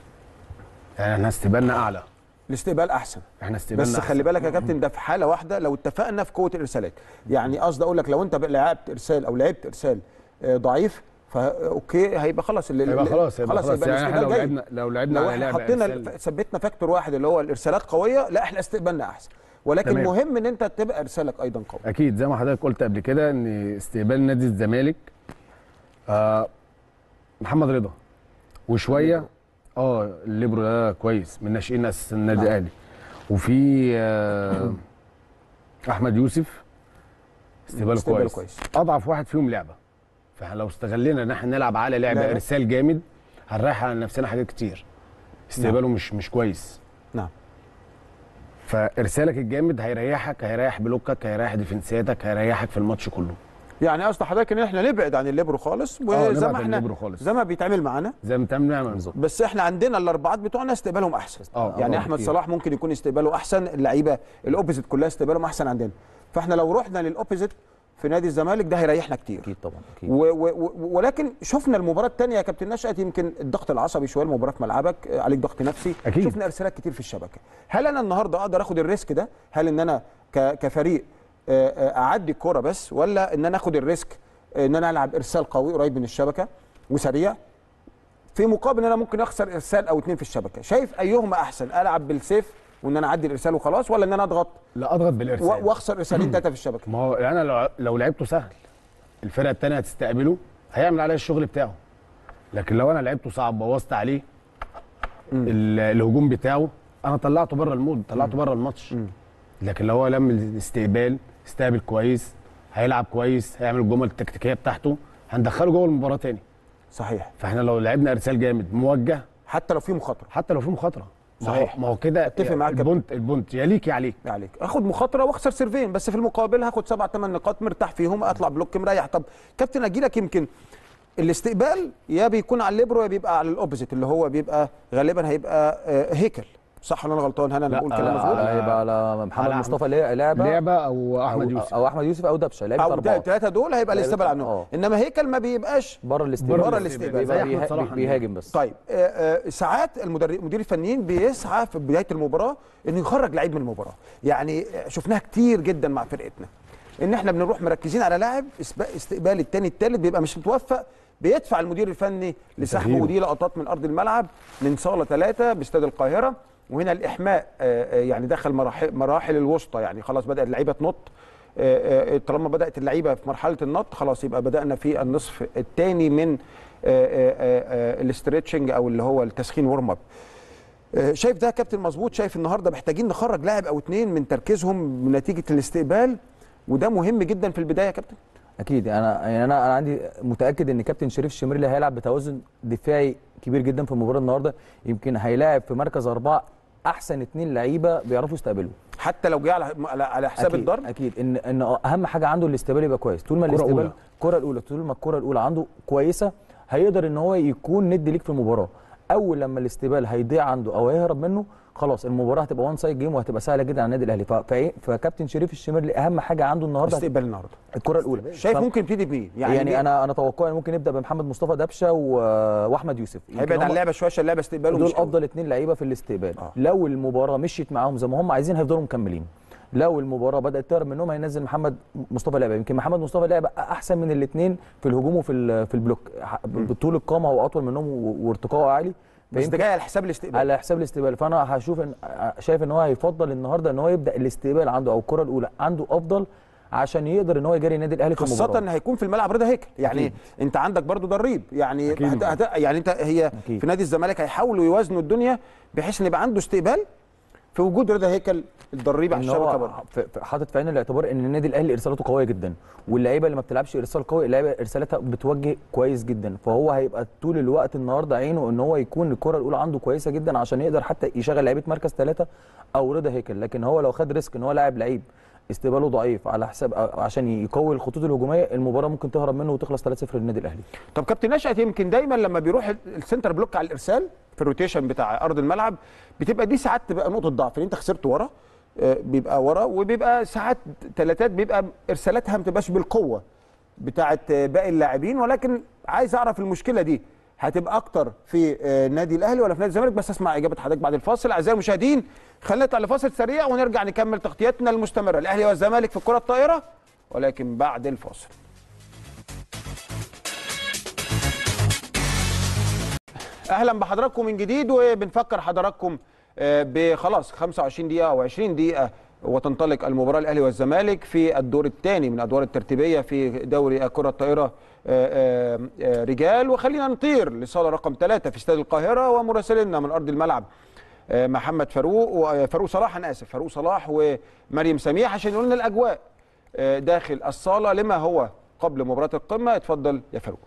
يعني احنا استقبالنا اعلى الاستقبال احسن احنا استقبالنا بس خلي بالك يا كابتن ده في حاله واحده لو اتفقنا في قوه الارسالات يعني قصدي اقول لك لو انت بقى لعبت ارسال او لعبت ارسال آه، ضعيف فا اوكي هيبقى خلاص ال- هيبقى ال- خلاص هيبقى خلاص يبقى يعني احنا لو الاستقبال جيد. لعبنا لو لعبنا لو على احنا لعبه حطينا إرسال- ثبتنا فاكتور واحد اللي هو الارسالات قويه لا احنا استقبالنا احسن ولكن تمام. مهم ان انت تبقى ارسالك ايضا قوي اكيد زي ما حضرتك قلت قبل كده ان استقبال نادي الزمالك آه محمد رضا وشويه اه الليبرو ده كويس من ناشئين اساس النادي الاهلي وفي آه احمد يوسف استقباله استقباله كويس. كويس. اضعف واحد فيهم لعبه فاحنا لو استغلينا ان احنا نلعب على لعبه لعبة. ارسال جامد هنريح على نفسنا حاجات كتير استقباله مش مش كويس نعم فارسالك الجامد هيريحك هيريح بلوكك هيريح ديفنسياتك هيريحك في الماتش كله يعني قصد حضرتك ان احنا نبعد عن الليبرو خالص نبعد وزي عن ما احنا الليبرو خالص. زي ما بيتعمل معانا زي ما بتعمل نعمل بالظبط. بس احنا عندنا الاربعات بتوعنا استقبالهم احسن اه يعني آه، احمد كتير. صلاح ممكن يكون استقباله احسن اللعيبه الاوبوزيت كلها استقبالهم احسن عندنا فاحنا لو رحنا للاوبوزيت في نادي الزمالك ده هيريحنا كتير اكيد طبعا اكيد و و و ولكن شفنا المباراه الثانيه يا كابتن نشأت يمكن الضغط العصبي شويه المباراه في ملعبك آه، عليك ضغط نفسي أكيد. شفنا ارسالات كتير في الشبكه هل انا النهارده اقدر اخد الريسك ده هل ان انا ك- كفريق آه، آه، اعدي الكوره بس ولا ان انا اخد الريسك آه، ان انا العب ارسال قوي قريب من الشبكه وسريع في مقابل ان انا ممكن اخسر ارسال او اتنين في الشبكه شايف ايهما احسن العب بالسيف وان انا اعدي الارسال وخلاص ولا ان انا اضغط لا اضغط و- بالارسال واخسر ارسالين ثلاثه في الشبكه ما هو انا لو لو لعبته سهل الفرقه الثانيه هتستقبله هيعمل عليا الشغل بتاعه لكن لو انا لعبته صعب بوظت عليه ال- الهجوم بتاعه انا طلعته بره المود طلعته بره الماتش لكن لو هو لم الاستقبال استقبل كويس هيلعب كويس هيعمل الجمل التكتيكيه بتاعته هندخله جوه المباراه تاني صحيح فاحنا لو لعبنا ارسال جامد موجه حتى لو في مخاطره حتى لو في مخاطره ما هو- صحيح. ما هو كده أتفق معاك يا البونت البونت يا ليك يا عليك عليك اخد مخاطره واخسر سيرفين بس في المقابل هاخد سبع ثمان نقاط مرتاح فيهم اطلع بلوك مريح طب كابتن اجي لك يمكن الاستقبال يا بيكون على الليبرو يا بيبقى على الاوبوزيت اللي هو بيبقى غالبا هيبقى آه، هيكل صح ولا انا غلطان هل انا لا، بقول آه، كلام لا، مظبوط على- هيبقى على محمد على مصطفى لع- لعبه لعبه او أو, احمد يوسف او احمد يوسف او دبشه لعبه او اربعه الثلاثه دول هيبقى لعيبة- الاستقبال عنهم آه. انما هيكل ما بيبقاش بره الاستقبال بره الاستقبال. بيبقى زي أحمد بيه- صلاح بيهاجم بس طيب آه، آه، ساعات المدرب مدير الفنيين بيسعى في بدايه المباراه انه يخرج لعيب من المباراه يعني آه، شفناها كتير جدا مع فرقتنا ان احنا بنروح مركزين على لاعب اسب- استقبال الثاني الثالث بيبقى مش متوفق بيدفع المدير الفني لسحبه لتغييره. ودي لقطات من ارض الملعب من صاله ثلاثه باستاد القاهره وهنا الاحماء آه، آه، يعني دخل مراحل مراحل الوسطى يعني خلاص بدات اللعيبه تنط آه، آه، طالما بدات اللعيبه في مرحله النط خلاص يبقى بدانا في النصف الثاني من الاستريتشنج او اللي هو التسخين ورم اب آه، شايف ده يا كابتن مظبوط شايف النهارده محتاجين نخرج لاعب او اتنين من تركيزهم من نتيجه الاستقبال وده مهم جدا في البدايه يا كابتن اكيد انا يعني انا انا عندي متاكد ان كابتن شريف الشمري هيلعب بتوازن دفاعي كبير جدا في المباراه النهارده يمكن هيلاعب في مركز اربعه احسن اتنين لعيبه بيعرفوا يستقبلوا حتى لو جه على على- على حساب أكيد الضرب اكيد ان ان اهم حاجه عنده الاستقبال يبقى كويس طول ما الكرة الاستقبال أولى. الكره الاولى طول ما الكره الاولى عنده كويسه هيقدر ان هو يكون ند ليك في المباراه اول لما الاستقبال هيضيع عنده او هيهرب منه خلاص المباراه هتبقى وان سايد جيم وهتبقى سهله جدا على النادي الاهلي ف- فإيه؟ فكابتن شريف الشمرلي اهم حاجه عنده النهارده استقبال النهارده الكره الاولى شايف ف- ممكن يبتدي بمين يعني, يعني مين؟ انا انا توقعي ممكن نبدا بمحمد مصطفى دبشه و... واحمد يوسف يمكن هيبعد عن هم- اللعبه شويه عشان اللعبه استقباله دول مش قوي. افضل اتنين لعيبه في الاستقبال آه. آه. لو المباراه مشيت معاهم زي ما هم عايزين هيفضلوا مكملين لو المباراه بدات تهرب منهم هينزل محمد مصطفى لعبه يمكن محمد مصطفى لعبه احسن من الاثنين في الهجوم وفي ال- في البلوك ح- بطول القامه هو اطول منهم و- وارتقائه عالي بس ده فيمكن جاي على حساب الاستقبال على حساب الاستقبال فانا هشوف ان شايف ان هو هيفضل النهارده ان هو يبدا الاستقبال عنده او الكره الاولى عنده افضل عشان يقدر ان هو يجاري النادي الاهلي في خاصة المباراه ان هيكون في الملعب رضا هيكل يعني أكيد. انت عندك برضو دريب يعني أكيد. هت... هت... يعني انت هي أكيد. في نادي الزمالك هيحاولوا يوازنوا الدنيا بحيث ان يبقى عنده استقبال في وجود رضا هيكل الدريب على ان الشبكه هو برضه في- في- حاطط في عين الاعتبار ان النادي الاهلي ارسالاته قويه جدا واللعيبه اللي ما بتلعبش ارسال قوي اللعيبه ارسالاتها بتوجه كويس جدا فهو هيبقى طول الوقت النهارده عينه ان هو يكون الكره الاولى عنده كويسه جدا عشان يقدر حتى يشغل لعيبه مركز ثلاثه او رضا هيكل لكن هو لو خد ريسك ان هو لاعب لعيب استقباله ضعيف على حساب أو عشان يقوي الخطوط الهجوميه المباراه ممكن تهرب منه وتخلص 3-0 للنادي الاهلي طب كابتن نشأت يمكن دايما لما بيروح السنتر بلوك على الارسال في الروتيشن بتاع ارض الملعب بتبقى دي ساعات تبقى نقطه ضعف ان انت خسرت ورا آه، بيبقى ورا وبيبقى ساعات ثلاثات بيبقى ارسالاتها ما بتبقاش بالقوه بتاعه آه، باقي اللاعبين ولكن عايز اعرف المشكله دي هتبقى اكتر في آه، النادي الاهلي ولا في نادي الزمالك بس اسمع اجابه حضرتك بعد الفاصل اعزائي المشاهدين خلينا نطلع لفاصل سريع ونرجع نكمل تغطيتنا المستمره الاهلي والزمالك في الكره الطائره ولكن بعد الفاصل اهلا بحضراتكم من جديد وبنفكر حضراتكم آه، بخلاص 25 دقيقه او 20 دقيقه وتنطلق المباراه الاهلي والزمالك في الدور الثاني من الادوار الترتيبيه في دوري كره الطائره آه، آه، آه، رجال وخلينا نطير لصاله رقم ثلاثة في استاد القاهره ومراسلنا من ارض الملعب آه، محمد فاروق وفاروق صلاح انا اسف فاروق صلاح ومريم سميح عشان يقول لنا الاجواء آه، داخل الصاله لما هو قبل مباراه القمه اتفضل يا فاروق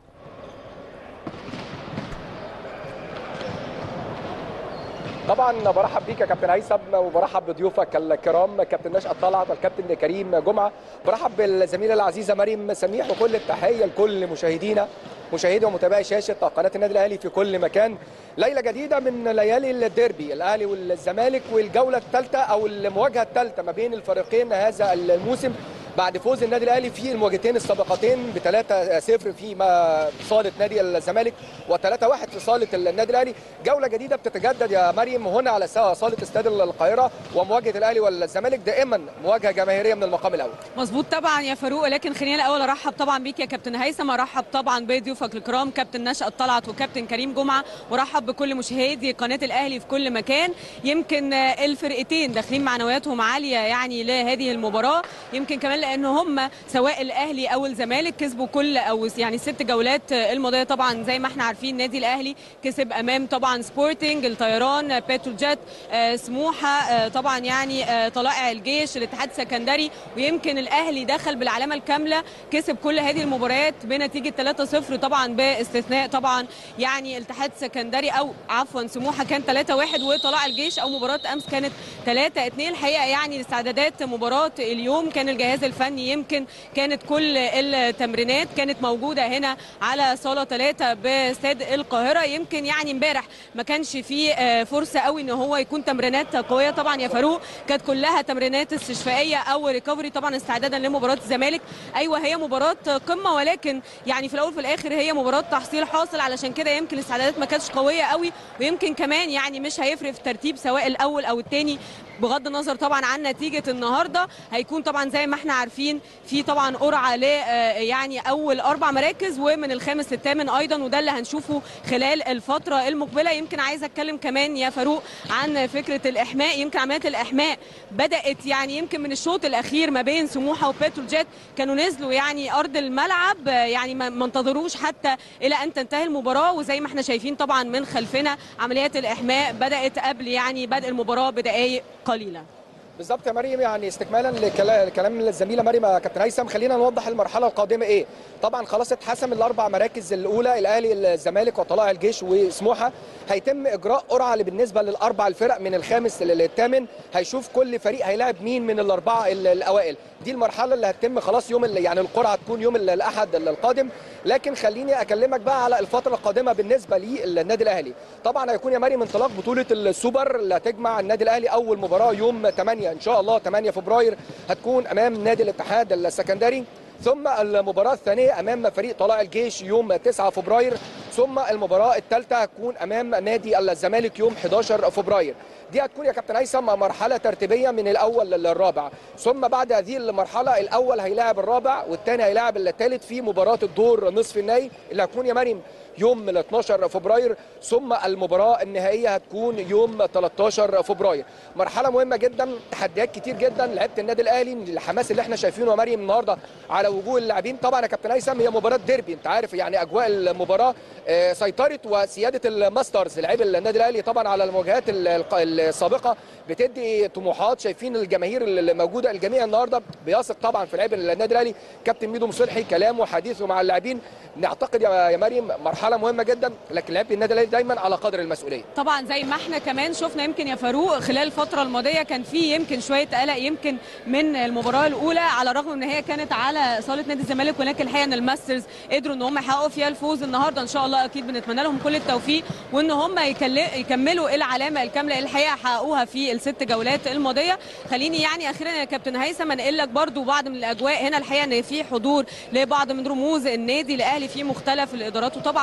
طبعا برحب بيك يا كابتن هيثم وبرحب بضيوفك الكرام كابتن نشأة طلعت والكابتن كريم جمعه برحب بالزميله العزيزه مريم سميح وكل التحيه لكل مشاهدينا مشاهدي ومتابعي شاشه قناه النادي الاهلي في كل مكان ليله جديده من ليالي الديربي الاهلي والزمالك والجوله الثالثه او المواجهه الثالثه ما بين الفريقين هذا الموسم بعد فوز النادي الاهلي في المواجهتين السابقتين ب 3-0 في ما- صاله نادي الزمالك و3-1 في صاله النادي الاهلي جوله جديده بتتجدد يا مريم هنا على سا- صاله استاد القاهره ومواجهه الاهلي والزمالك دائما مواجهه جماهيريه من المقام الاول مظبوط طبعا يا فاروق لكن خلينا الاول ارحب طبعا بيك يا كابتن هيثم ارحب طبعا بضيوفك الكرام كابتن نشأة طلعت وكابتن كريم جمعه وارحب بكل مشاهدي قناه الاهلي في كل مكان يمكن آه، الفرقتين داخلين معنوياتهم عاليه يعني لهذه المباراه يمكن كمان لان هم سواء الاهلي او الزمالك كسبوا كل او يعني ست جولات آه، الماضيه طبعا زي ما احنا عارفين النادي الاهلي كسب امام طبعا سبورتنج الطيران آه، بتروجيت آه، سموحه آه، طبعا يعني آه، طلائع الجيش الاتحاد السكندري ويمكن الاهلي دخل بالعلامه الكامله كسب كل هذه المباريات بنتيجه 3-0 طبعا باستثناء طبعا يعني الاتحاد السكندري او عفوا سموحه كان 3-1 وطلائع الجيش او مباراه امس كانت 3-2 الحقيقه يعني استعدادات مباراه اليوم كان الجهاز الفني يمكن كانت كل التمرينات كانت موجوده هنا على صاله 3 باستاد القاهره يمكن يعني امبارح ما كانش فيه آه، فرصه قوي ان هو يكون تمرينات قويه طبعا يا فاروق كانت كلها تمرينات استشفائيه او ريكفري طبعا استعدادا لمباراه الزمالك ايوه هي مباراه قمه ولكن يعني في الاول وفي الاخر هي مباراه تحصيل حاصل علشان كده يمكن الاستعدادات ما كانتش قويه قوي ويمكن كمان يعني مش هيفرق في الترتيب سواء الاول او الثاني بغض النظر طبعا عن نتيجه النهارده هيكون طبعا زي ما احنا عارفين في طبعا قرعه ل آه، يعني اول اربع مراكز ومن الخامس للثامن ايضا وده اللي هنشوفه خلال الفتره المقبله يمكن عايزه اتكلم كمان يا فاروق عن فكره الاحماء يمكن عمليات الاحماء بدات يعني يمكن من الشوط الاخير ما بين سموحه وبتروجيت كانوا نزلوا يعني ارض الملعب آه، يعني ما ما انتظروش حتى الى ان تنتهي المباراه وزي ما احنا شايفين طبعا من خلفنا عمليات الاحماء بدات قبل يعني بدء المباراه بدقائق قليله بالظبط يا مريم يعني استكمالا لكلا- لكلام الزميله مريم يا كابتن هيثم خلينا نوضح المرحله القادمه ايه طبعا خلاص اتحسم الاربع مراكز الاولى الاهلي الزمالك وطلائع الجيش وسموحه هيتم اجراء قرعه اللي بالنسبه للاربع الفرق من الخامس للثامن هيشوف كل فريق هيلاعب مين من الاربعه ال- الاوائل دي المرحله اللي هتتم خلاص يوم ال- يعني القرعه تكون يوم ال- الاحد ال- القادم لكن خليني اكلمك بقى على الفتره القادمه بالنسبه للنادي الاهلي طبعا هيكون يا مريم انطلاق بطوله السوبر اللي هتجمع النادي الاهلي اول مباراه يوم 8 ان شاء الله 8 فبراير هتكون امام نادي الاتحاد السكندري ثم المباراة الثانية أمام فريق طلائع الجيش يوم 9 فبراير ثم المباراة الثالثة هتكون أمام نادي الزمالك يوم 11 فبراير دي هتكون يا كابتن هيثم مرحلة ترتيبية من الأول للرابع ثم بعد هذه المرحلة الأول هيلاعب الرابع والثاني هيلاعب الثالث في مباراة الدور نصف النهائي اللي هتكون يا مريم يوم ال 12 فبراير ثم المباراة النهائية هتكون يوم 13 فبراير مرحلة مهمة جدا تحديات كتير جدا لعيبة النادي الأهلي الحماس اللي احنا شايفينه يا مريم النهارده على وجوه اللاعبين طبعا يا كابتن هيثم هي مباراة ديربي انت عارف يعني أجواء المباراة آه، سيطرة وسيادة الماسترز لعيب النادي الأهلي طبعا على المواجهات ال- الق- السابقة بتدي طموحات شايفين الجماهير اللي موجودة الجميع النهارده بيثق طبعا في لعيب النادي الأهلي كابتن ميدو مصلحي كلامه وحديثه مع اللاعبين نعتقد يا يا مريم مرحلة مهمة جدا لكن لعيبة النادي الأهلي دايما على قدر المسؤولية طبعا زي ما احنا كمان شفنا يمكن يا فاروق خلال الفتره الماضيه كان في يمكن شويه قلق يمكن من المباراه الاولى على الرغم ان هي كانت على صاله نادي الزمالك ولكن الحقيقه ان الماسترز قدروا ان هم يحققوا فيها الفوز النهارده ان شاء الله اكيد بنتمنى لهم كل التوفيق وان هم يكل- يكملوا العلامه الكامله اللي الحقيقه حققوها في الست جولات الماضيه خليني يعني اخيرا يا كابتن هيثم انقل لك برضو بعض من الاجواء هنا الحقيقه ان في حضور لبعض من رموز النادي الاهلي في مختلف الادارات وطبعا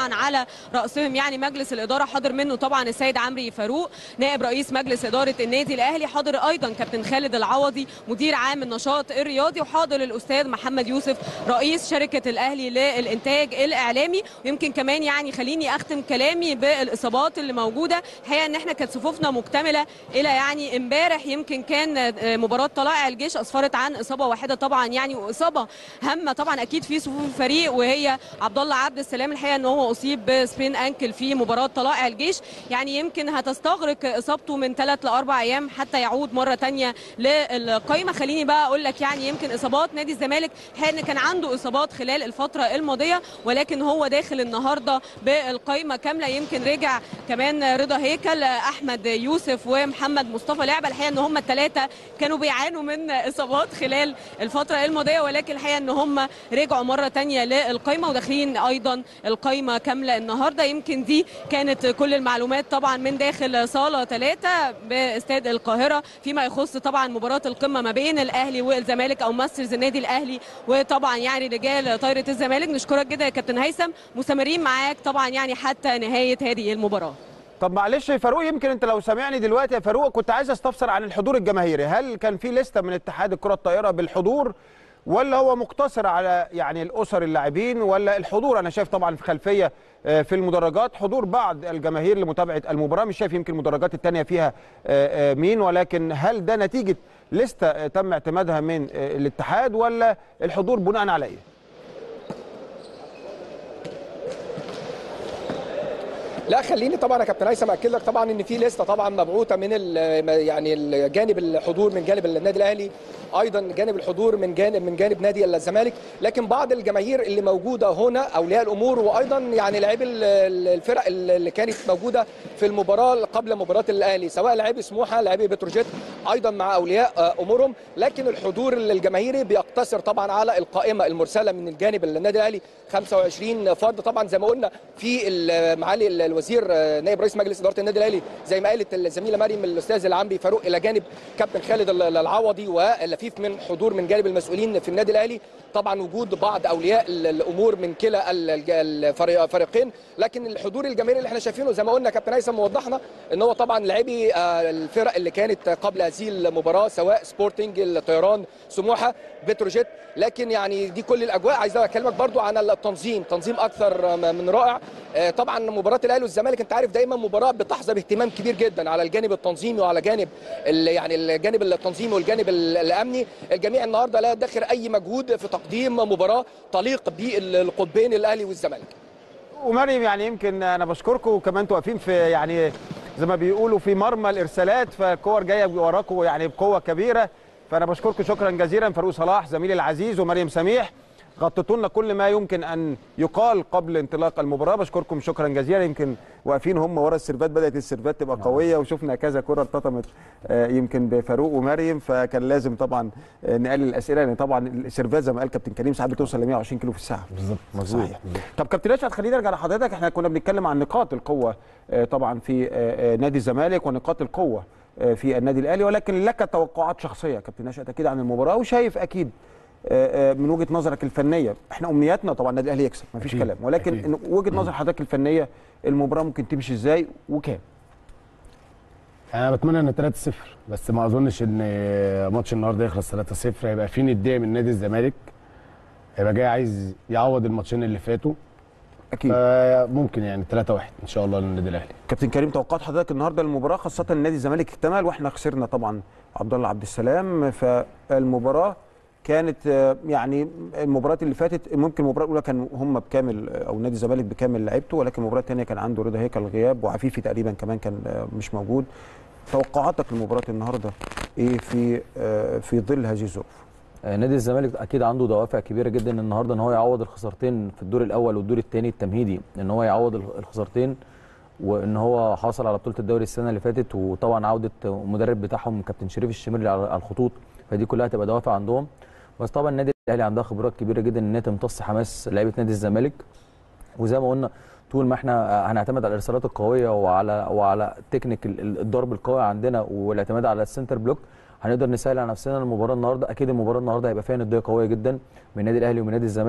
طبعا على راسهم يعني مجلس الاداره حاضر منه طبعا السيد عمرو فاروق نائب رئيس مجلس اداره النادي الاهلي حاضر ايضا كابتن خالد العوضي مدير عام النشاط الرياضي وحاضر الاستاذ محمد يوسف رئيس شركه الاهلي للانتاج الاعلامي ويمكن كمان يعني خليني اختم كلامي بالاصابات اللي موجوده الحقيقه ان احنا كانت صفوفنا مكتمله الى يعني امبارح يمكن كان مباراه طلائع الجيش اسفرت عن اصابه واحده طبعا يعني واصابه هامه طبعا اكيد في صفوف الفريق وهي عبد الله عبد السلام الحقيقه ان هو اصيب بسبين انكل في مباراه طلائع الجيش يعني يمكن هتستغرق اصابته من ثلاث لاربع ايام حتى يعود مره ثانيه للقائمه خليني بقى اقول لك يعني يمكن اصابات نادي الزمالك الحقيقه ان كان عنده اصابات خلال الفتره الماضيه ولكن هو داخل النهارده بالقائمه كامله يمكن رجع كمان رضا هيكل احمد يوسف ومحمد مصطفى لعبه الحقيقه ان هم الثلاثه كانوا بيعانوا من اصابات خلال الفتره الماضيه ولكن الحقيقه ان هم رجعوا مره ثانيه للقائمه وداخلين ايضا القائمه كامله النهارده يمكن دي كانت كل المعلومات طبعا من داخل صاله ثلاثه باستاد القاهره فيما يخص طبعا مباراه القمه ما بين الاهلي والزمالك او ماسترز النادي الاهلي وطبعا يعني رجال طايره الزمالك نشكرك جدا يا كابتن هيثم مستمرين معاك طبعا يعني حتى نهايه هذه المباراه طب معلش يا فاروق يمكن انت لو سامعني دلوقتي يا فاروق كنت عايز استفسر عن الحضور الجماهيري هل كان في لسته من اتحاد الكره الطائره بالحضور ولا هو مقتصر على يعني الاسر اللاعبين ولا الحضور انا شايف طبعا في خلفيه في المدرجات حضور بعض الجماهير لمتابعه المباراه مش شايف يمكن المدرجات الثانيه فيها مين ولكن هل ده نتيجه لسته تم اعتمادها من الاتحاد ولا الحضور بناء على ايه؟ لا خليني طبعا يا كابتن هيثم اكد لك طبعا ان في لسته طبعا مبعوثه من يعني الجانب الحضور من جانب النادي الاهلي ايضا جانب الحضور من جانب من جانب نادي الزمالك لكن بعض الجماهير اللي موجوده هنا اولياء الامور وايضا يعني لاعبي الفرق اللي كانت موجوده في المباراه قبل مباراه الاهلي سواء لاعبي سموحه لاعبي بتروجيت ايضا مع اولياء امورهم لكن الحضور الجماهيري بيقتصر طبعا على القائمه المرسله من الجانب النادي الاهلي 25 فرد طبعا زي ما قلنا في معالي الوزير نائب رئيس مجلس اداره النادي الاهلي زي ما قالت الزميله مريم الاستاذ العمري فاروق الى جانب كابتن خالد العوضي واللفيف من حضور من جانب المسؤولين في النادي الاهلي طبعا وجود بعض اولياء الامور من كلا الفريقين لكن الحضور الجماهيري اللي احنا شايفينه زي ما قلنا كابتن هيثم وضحنا ان هو طبعا لاعبي الفرق اللي كانت قبل هذه المباراه سواء سبورتنج الطيران سموحه بتروجيت لكن يعني دي كل الاجواء عايز اكلمك برضو عن التنظيم تنظيم اكثر من رائع طبعا مباراه الاهلي والزمالك انت عارف دايما مباراه بتحظى باهتمام كبير جدا على الجانب التنظيمي وعلى جانب يعني الجانب التنظيمي والجانب الامني الجميع النهارده لا يدخر اي مجهود في تقديم مباراه تليق بالقطبين الاهلي والزمالك ومريم يعني يمكن انا بشكركم وكمان انتوا واقفين في يعني زي ما بيقولوا في مرمى الارسالات فالكور جايه وراكم يعني بقوه كبيره فانا بشكركم شكرا جزيلا فاروق صلاح زميلي العزيز ومريم سميح غطيتوا لنا كل ما يمكن ان يقال قبل انطلاق المباراه بشكركم شكرا جزيلا يمكن واقفين هم ورا السيرفات بدات السيرفات تبقى قويه وشفنا كذا كره ارتطمت يمكن بفاروق ومريم فكان لازم طبعا نقلل الاسئله لان طبعا السيرفات زي ما قال كابتن كريم ساعات بتوصل ل 120 كيلو في الساعه بالظبط مظبوط صحيح طب كابتن رشاد خلينا نرجع لحضرتك احنا كنا بنتكلم عن نقاط القوه طبعا في نادي الزمالك ونقاط القوه في النادي الاهلي ولكن لك توقعات شخصيه كابتن نشأت اكيد عن المباراه وشايف اكيد من وجهه نظرك الفنيه احنا امنياتنا طبعا النادي الاهلي يكسب مفيش أكيد. كلام ولكن أكيد. إن وجهه نظر حضرتك الفنيه المباراه ممكن تمشي ازاي وكام انا بتمنى ان 3-0 بس ما اظنش ان ماتش النهارده يخلص 3-0 هيبقى في نديه من نادي الزمالك هيبقى جاي عايز يعوض الماتشين اللي فاتوا اكيد ممكن يعني 3-1 ان شاء الله للنادي الاهلي كابتن كريم توقعات حضرتك النهارده للمباراه خاصه ان نادي الزمالك اكتمل واحنا خسرنا طبعا عبد الله عبد السلام فالمباراه كانت آه، يعني المباريات اللي فاتت ممكن المباراه الاولى كان هم بكامل آه، او نادي الزمالك بكامل لعيبته ولكن المباراه الثانيه كان عنده رضا هيكل غياب وعفيفي تقريبا كمان كان آه، مش موجود توقعاتك لمباراه النهارده ايه في آه، في ظل هذه الظروف آه، نادي الزمالك اكيد عنده دوافع كبيره جدا النهارده ان هو يعوض الخسارتين في الدور الاول والدور الثاني التمهيدي ان هو يعوض الخ- الخسارتين وان هو حصل على بطوله الدوري السنه اللي فاتت وطبعا عوده المدرب بتاعهم كابتن شريف الشمري على على الخطوط فدي كلها هتبقى دوافع عندهم بس طبعا النادي الاهلي عندها خبرات كبيره جدا ان هي تمتص حماس لعيبه نادي الزمالك وزي ما قلنا طول ما احنا هنعتمد على الارسالات القويه وعلى وعلى تكنيك ال- ال- الضرب القوي عندنا والاعتماد على السنتر بلوك هنقدر نسهل على نفسنا المباراه النهارده اكيد المباراه النهارده هيبقى فيها نديه قويه جدا من النادي الاهلي ومن نادي الزمالك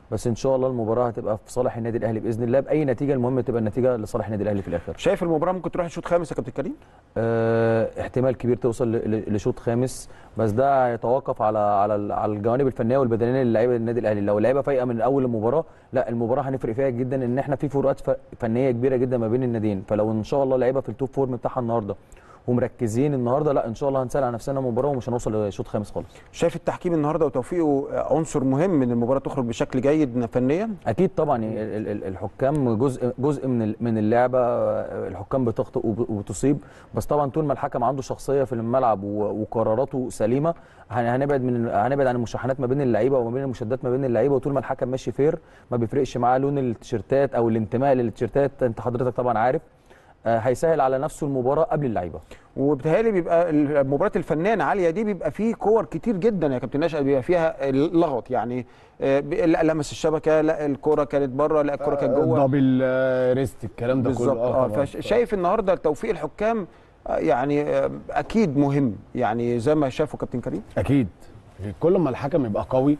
بس ان شاء الله المباراه هتبقى في صالح النادي الاهلي باذن الله باي نتيجه المهم تبقى النتيجه لصالح النادي الاهلي في الاخر شايف المباراه ممكن تروح لشوط خامس يا كابتن كريم آه، احتمال كبير توصل ل- ل- لشوط خامس بس ده هيتوقف على على ال- على الجوانب الفنيه والبدنيه للاعيبه النادي الاهلي لو اللعيبه فايقه من اول المباراه لا المباراه هنفرق فيها جدا ان احنا في فروقات ف- فنيه كبيره جدا ما بين الناديين فلو ان شاء الله اللعيبه في التوب فورم بتاعها النهارده ومركزين النهارده لا ان شاء الله هنسال على نفسنا مباراه ومش هنوصل لشوط خامس خالص شايف التحكيم النهارده وتوفيقه عنصر مهم ان المباراه تخرج بشكل جيد فنيا اكيد طبعا ال- ال- ال- الحكام جزء جزء من ال- من اللعبه الحكام بتخطئ وب- وبتصيب بس طبعا طول ما الحكم عنده شخصيه في الملعب و- وقراراته سليمه هن- هنبعد من هنبعد عن المشاحنات ما بين اللعيبه وما بين المشادات ما بين اللعيبه وطول ما الحكم ماشي فير ما بيفرقش معاه لون التيشيرتات او الانتماء للتيشيرتات انت حضرتك طبعا عارف آه، هيسهل على نفسه المباراه قبل اللعيبه وبتهيألي بيبقى المباريات الفنان عاليه دي بيبقى فيه كور كتير جدا يا كابتن نشأة بيبقى فيها لغط يعني آه، لا لمس الشبكه لا الكره كانت بره لا الكره كانت جوه دبل آه، ريست الكلام ده كله بالظبط اه طبعاً. فشايف النهارده توفيق الحكام آه، يعني آه، اكيد مهم يعني زي ما شافوا كابتن كريم اكيد كل ما الحكم يبقى قوي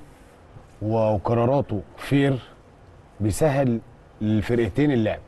وقراراته فير بيسهل للفرقتين اللعب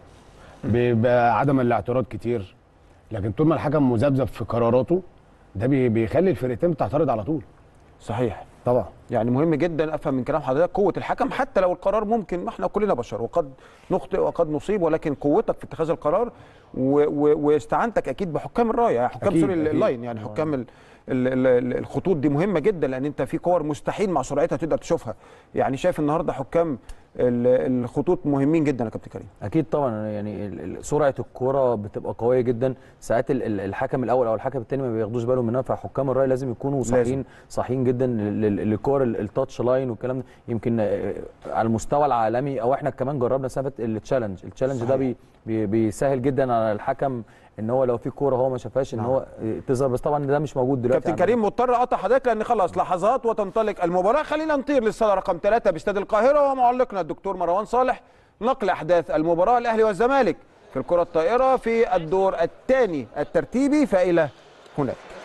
بيبقى عدم الاعتراض كتير لكن طول ما الحكم مذبذب في قراراته ده بي- بيخلي الفرقتين بتعترض على طول صحيح طبعا يعني مهم جدا افهم من كلام حضرتك قوه الحكم حتى لو القرار ممكن ما احنا كلنا بشر وقد نخطئ وقد نصيب ولكن قوتك في اتخاذ القرار و و واستعانتك اكيد بحكام الرايه يعني حكام أكيد، سوري أكيد. اللاين يعني حكام ال ال ال الخطوط دي مهمه جدا لان انت في كور مستحيل مع سرعتها تقدر تشوفها يعني شايف النهارده حكام ال- الخطوط مهمين جدا يا كابتن كريم اكيد طبعا يعني ال- ال- سرعه الكوره بتبقى قويه جدا ساعات ال- ال- الحكم الاول او الحكم الثاني ما بياخدوش بالهم منها فحكام الراي لازم يكونوا صاحيين لازم. صاحيين جدا لل- لل- للكور ال- التاتش لاين والكلام ده يمكن آه، على المستوى العالمي او احنا كمان جربنا السنه اللي فاتت التشالنج التشالنج ده صحيح. بي بي بيسهل جدا على الحكم ان هو لو في كوره هو ما شافهاش ان نعم. هو آه، تظهر بس طبعا ده مش موجود دلوقتي كابتن عندنا. كريم مضطر اقطع حضرتك لان خلاص لحظات وتنطلق المباراه خلينا نطير للصاله رقم ثلاثة باستاد القاهره ومعلقنا الدكتور مروان صالح نقل احداث المباراه الاهلي والزمالك في الكره الطائره في الدور الثاني الترتيبي فالى هناك